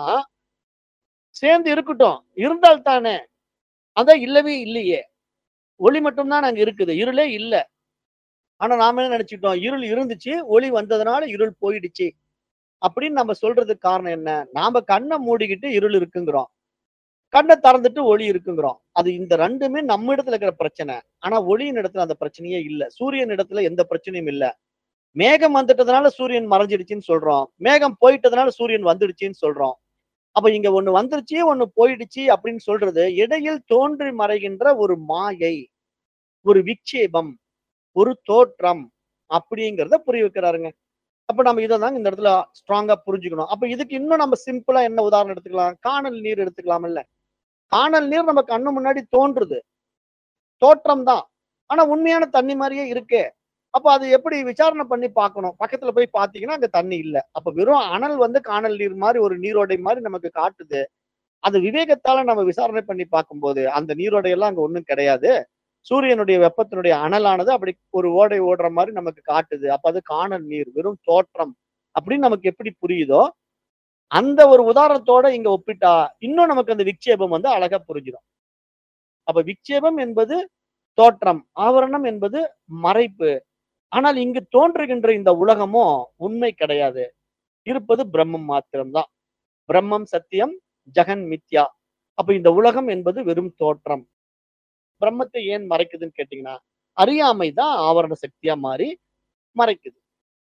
சேர்ந்து இருக்கட்டும் இருந்தால் தானே அதான் இல்லவே இல்லையே ஒளி மட்டும்தான் அங்க இருக்குது இருளே இல்ல ஆனா நாம என்ன நினைச்சுக்கிட்டோம் இருள் இருந்துச்சு ஒளி வந்ததுனால இருள் போயிடுச்சு அப்படின்னு நம்ம சொல்றதுக்கு காரணம் என்ன நாம கண்ணை மூடிக்கிட்டு இருள் இருக்குங்கிறோம் கண்ணை திறந்துட்டு ஒளி இருக்குங்கிறோம் அது இந்த ரெண்டுமே நம்ம இடத்துல இருக்கிற பிரச்சனை ஆனா ஒளியின் இடத்துல அந்த பிரச்சனையே இல்ல சூரியன் இடத்துல எந்த பிரச்சனையும் இல்ல மேகம் வந்துட்டதுனால சூரியன் மறைஞ்சிடுச்சுன்னு சொல்றோம் மேகம் போயிட்டதுனால சூரியன் வந்துடுச்சுன்னு சொல்றோம் அப்ப இங்க ஒண்ணு வந்துருச்சு ஒண்ணு போயிடுச்சு அப்படின்னு சொல்றது இடையில் தோன்றி மறைகின்ற ஒரு மாயை ஒரு விக்ஷேபம் ஒரு தோற்றம் அப்படிங்கிறத புரிய வைக்கிறாருங்க அப்ப நம்ம இதை தாங்க இந்த இடத்துல ஸ்ட்ராங்கா புரிஞ்சுக்கணும் அப்ப இதுக்கு இன்னும் நம்ம சிம்பிளா என்ன உதாரணம் எடுத்துக்கலாம் காணல் நீர் எடுத்துக்கலாம் இல்ல காணல் நீர் நம்ம கண்ணு முன்னாடி தோன்றுது தோற்றம் தான் ஆனா உண்மையான தண்ணி மாதிரியே இருக்கே அப்ப அது எப்படி விசாரணை பண்ணி பார்க்கணும் பக்கத்துல போய் பாத்தீங்கன்னா அங்க தண்ணி இல்ல அப்ப வெறும் அனல் வந்து காணல் நீர் மாதிரி ஒரு நீரோடை மாதிரி நமக்கு காட்டுது அது விவேகத்தால நம்ம விசாரணை பண்ணி பார்க்கும்போது அந்த நீரோடை எல்லாம் அங்க ஒண்ணும் கிடையாது சூரியனுடைய வெப்பத்தினுடைய அனலானது அப்படி ஒரு ஓடை ஓடுற மாதிரி நமக்கு காட்டுது அப்ப அது காணல் நீர் வெறும் தோற்றம் அப்படின்னு நமக்கு எப்படி புரியுதோ அந்த ஒரு உதாரணத்தோட இங்க ஒப்பிட்டா இன்னும் நமக்கு அந்த விக்ஷேபம் வந்து அழகா புரிஞ்சிடும் அப்ப விக்ஷேபம் என்பது தோற்றம் ஆவரணம் என்பது மறைப்பு ஆனால் இங்கு தோன்றுகின்ற இந்த உலகமும் உண்மை கிடையாது இருப்பது பிரம்மம் மாத்திரம்தான் பிரம்மம் சத்தியம் ஜெகன் மித்யா அப்ப இந்த உலகம் என்பது வெறும் தோற்றம் பிரம்மத்தை ஏன் மறைக்குதுன்னு கேட்டீங்கன்னா அறியாமை தான் ஆவரண சக்தியா மாறி மறைக்குது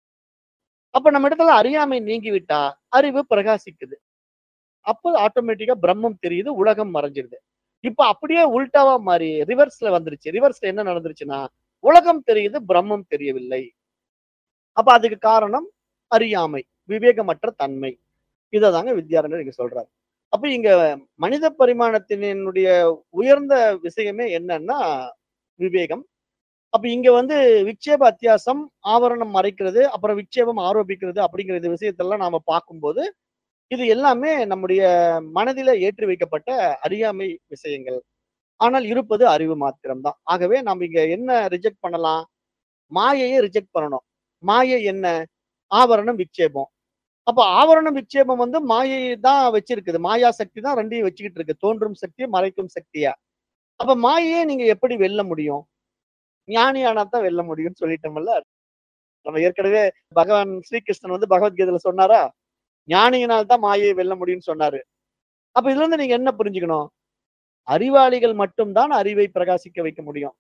அப்ப நம்ம இடத்துல அறியாமை நீங்கிவிட்டா அறிவு பிரகாசிக்குது அப்போ ஆட்டோமேட்டிக்கா பிரம்மம் தெரியுது உலகம் மறைஞ்சிருது இப்ப அப்படியே உல்டாவா மாறி ரிவர்ஸ்ல வந்துருச்சு ரிவர்ஸ்ல என்ன நடந்துருச்சுன்னா உலகம் தெரியுது பிரம்மம் தெரியவில்லை அப்ப அதுக்கு காரணம் அறியாமை விவேகமற்ற தன்மை இததாங்க வித்யாரண்யர் இங்க சொல்றாரு அப்ப இங்க மனித பரிமாணத்தினுடைய உயர்ந்த விஷயமே என்னன்னா விவேகம் அப்ப இங்க வந்து விக்ஷேப அத்தியாசம் ஆவரணம் மறைக்கிறது அப்புறம் விக்ஷேபம் ஆரோபிக்கிறது அப்படிங்கிற இந்த விஷயத்தெல்லாம் நாம பார்க்கும்போது இது எல்லாமே நம்முடைய மனதில ஏற்றி வைக்கப்பட்ட அறியாமை விஷயங்கள் ஆனால் இருப்பது அறிவு மாத்திரம்தான் ஆகவே நம்ம இங்க என்ன ரிஜெக்ட் பண்ணலாம் மாயையை ரிஜெக்ட் பண்ணணும் மாயை என்ன ஆவரணம் விக்ஷேபம் அப்ப ஆவரணம் விக்ஷேபம் வந்து மாயை தான் வச்சிருக்குது மாயா சக்தி தான் ரெண்டையும் வச்சுக்கிட்டு இருக்கு தோன்றும் சக்தி மறைக்கும் சக்தியா அப்ப மாயையை நீங்க எப்படி வெல்ல முடியும் ஞானியானா தான் வெல்ல முடியும்னு சொல்லிட்டோம்ல நம்ம ஏற்கனவே பகவான் ஸ்ரீகிருஷ்ணன் வந்து பகவத்கீதையில சொன்னாரா ஞானியினால் தான் மாயையை வெல்ல முடியும்னு சொன்னாரு அப்ப இதுல இருந்து நீங்க என்ன புரிஞ்சுக்கணும் அறிவாளிகள் மட்டும்தான் அறிவை பிரகாசிக்க வைக்க முடியும்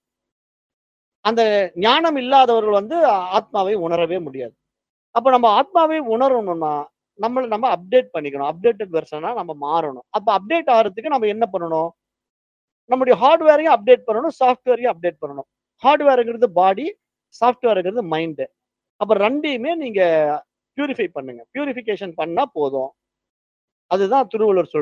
அந்த ஞானம் இல்லாதவர்கள் வந்து ஆத்மாவை உணரவே முடியாது அப்ப நம்ம ஆத்மாவை உணரணும்னா நம்மள நம்ம அப்டேட் பண்ணிக்கணும் அப்டேட்டட் வெர்ஷனா நம்ம மாறணும் அப்ப அப்டேட் ஆகிறதுக்கு நம்ம என்ன பண்ணணும் நம்முடைய ஹார்ட்வேரையும் அப்டேட் பண்ணணும் சாஃப்ட்வேரையும் அப்டேட் பண்ணணும் ஹார்ட்வேருங்கிறது பாடி சாஃப்ட்வேருங்கிறது மைண்டு அப்ப ரெண்டையுமே நீங்க பியூரிஃபை பண்ணுங்க பியூரிஃபிகேஷன் பண்ணா போதும் அதுதான் திருவள்ளுவர் சொல்றாரு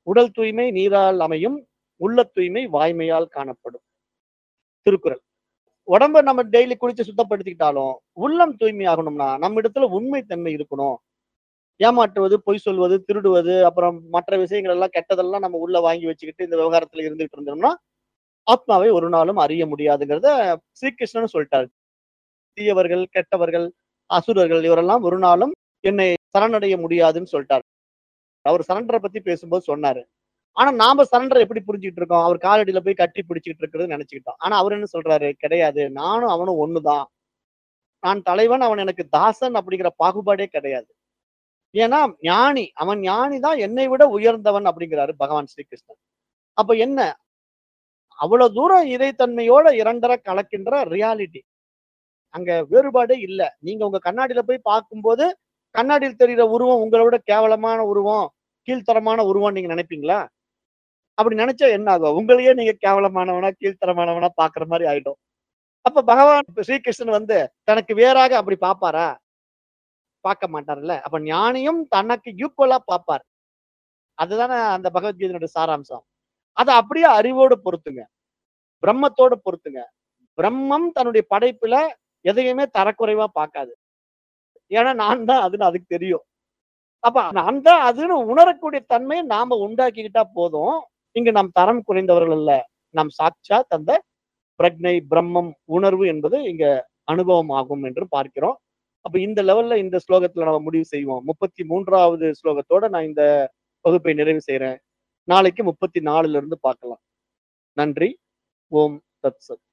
உடல் தூய்மை நீரால் அமையும் உள்ள தூய்மை வாய்மையால் காணப்படும் திருக்குறள் உடம்ப நம்ம டெய்லி குளிச்சு சுத்தப்படுத்திக்கிட்டாலும் உள்ளம் தூய்மை ஆகணும்னா நம்ம இடத்துல உண்மை தன்மை இருக்கணும் ஏமாற்றுவது பொய் சொல்வது திருடுவது அப்புறம் மற்ற விஷயங்கள் எல்லாம் கெட்டதெல்லாம் நம்ம உள்ள வாங்கி வச்சுக்கிட்டு இந்த விவகாரத்துல இருந்துகிட்டு இருந்தோம்னா ஆத்மாவை ஒரு நாளும் அறிய முடியாதுங்கிறத ஸ்ரீகிருஷ்ணன் சொல்லிட்டாரு தீயவர்கள் கெட்டவர்கள் அசுரர்கள் இவரெல்லாம் ஒரு நாளும் என்னை சரணடைய முடியாதுன்னு சொல்லிட்டாரு அவர் சரண்டரை பத்தி பேசும்போது சொன்னாரு ஆனா நாம சரண்டரை எப்படி புரிஞ்சுக்கிட்டு இருக்கோம் அவர் காலடியில போய் கட்டி பிடிச்சிக்கிட்டு இருக்கிறது நினைச்சுக்கிட்டோம் ஆனா அவர் என்ன சொல்றாரு கிடையாது நானும் அவனும் ஒண்ணுதான் நான் தலைவன் அவன் எனக்கு தாசன் அப்படிங்கிற பாகுபாடே கிடையாது ஏன்னா ஞானி அவன் ஞானி தான் என்னை விட உயர்ந்தவன் அப்படிங்கிறாரு பகவான் ஸ்ரீகிருஷ்ணன் அப்ப என்ன அவ்வளவு தூரம் இறைத்தன்மையோட இரண்டரை கலக்கின்ற ரியாலிட்டி அங்க வேறுபாடே இல்ல நீங்க உங்க கண்ணாடியில போய் பார்க்கும்போது கண்ணாடியில் தெரிகிற உருவம் உங்களை விட கேவலமான உருவம் கீழ்த்தரமான உருவம் நீங்க நினைப்பீங்களா அப்படி நினைச்சா என்ன ஆகும் உங்களையே நீங்க கேவலமானவனா கீழ்த்தரமானவனா பாக்குற மாதிரி ஆயிடும் அப்ப பகவான் ஸ்ரீகிருஷ்ணன் வந்து தனக்கு வேறாக அப்படி பாப்பாரா பார்க்க மாட்டார்ல அப்ப ஞானியும் தனக்கு ஈக்குவலா பார்ப்பார் அதுதானே அந்த பகவத்கீதையோட சாராம்சம் அதை அப்படியே அறிவோடு பொறுத்துங்க பிரம்மத்தோட பொறுத்துங்க பிரம்மம் தன்னுடைய படைப்புல எதையுமே தரக்குறைவா பார்க்காது ஏன்னா நான் தான் அதுன்னு அதுக்கு தெரியும் அப்ப நான் தான் அதுன்னு உணரக்கூடிய தன்மையை நாம உண்டாக்கிக்கிட்டா போதும் இங்க நாம் தரம் குறைந்தவர்கள் அல்ல நாம் சாட்சாத் அந்த பிரக்னை பிரம்மம் உணர்வு என்பது இங்க அனுபவம் ஆகும் என்று பார்க்கிறோம் அப்ப இந்த லெவல்ல இந்த ஸ்லோகத்துல நம்ம முடிவு செய்வோம் முப்பத்தி மூன்றாவது ஸ்லோகத்தோட நான் இந்த வகுப்பை நிறைவு செய்யறேன் நாளைக்கு முப்பத்தி நாலுல இருந்து பார்க்கலாம் நன்றி ஓம் தத் சத்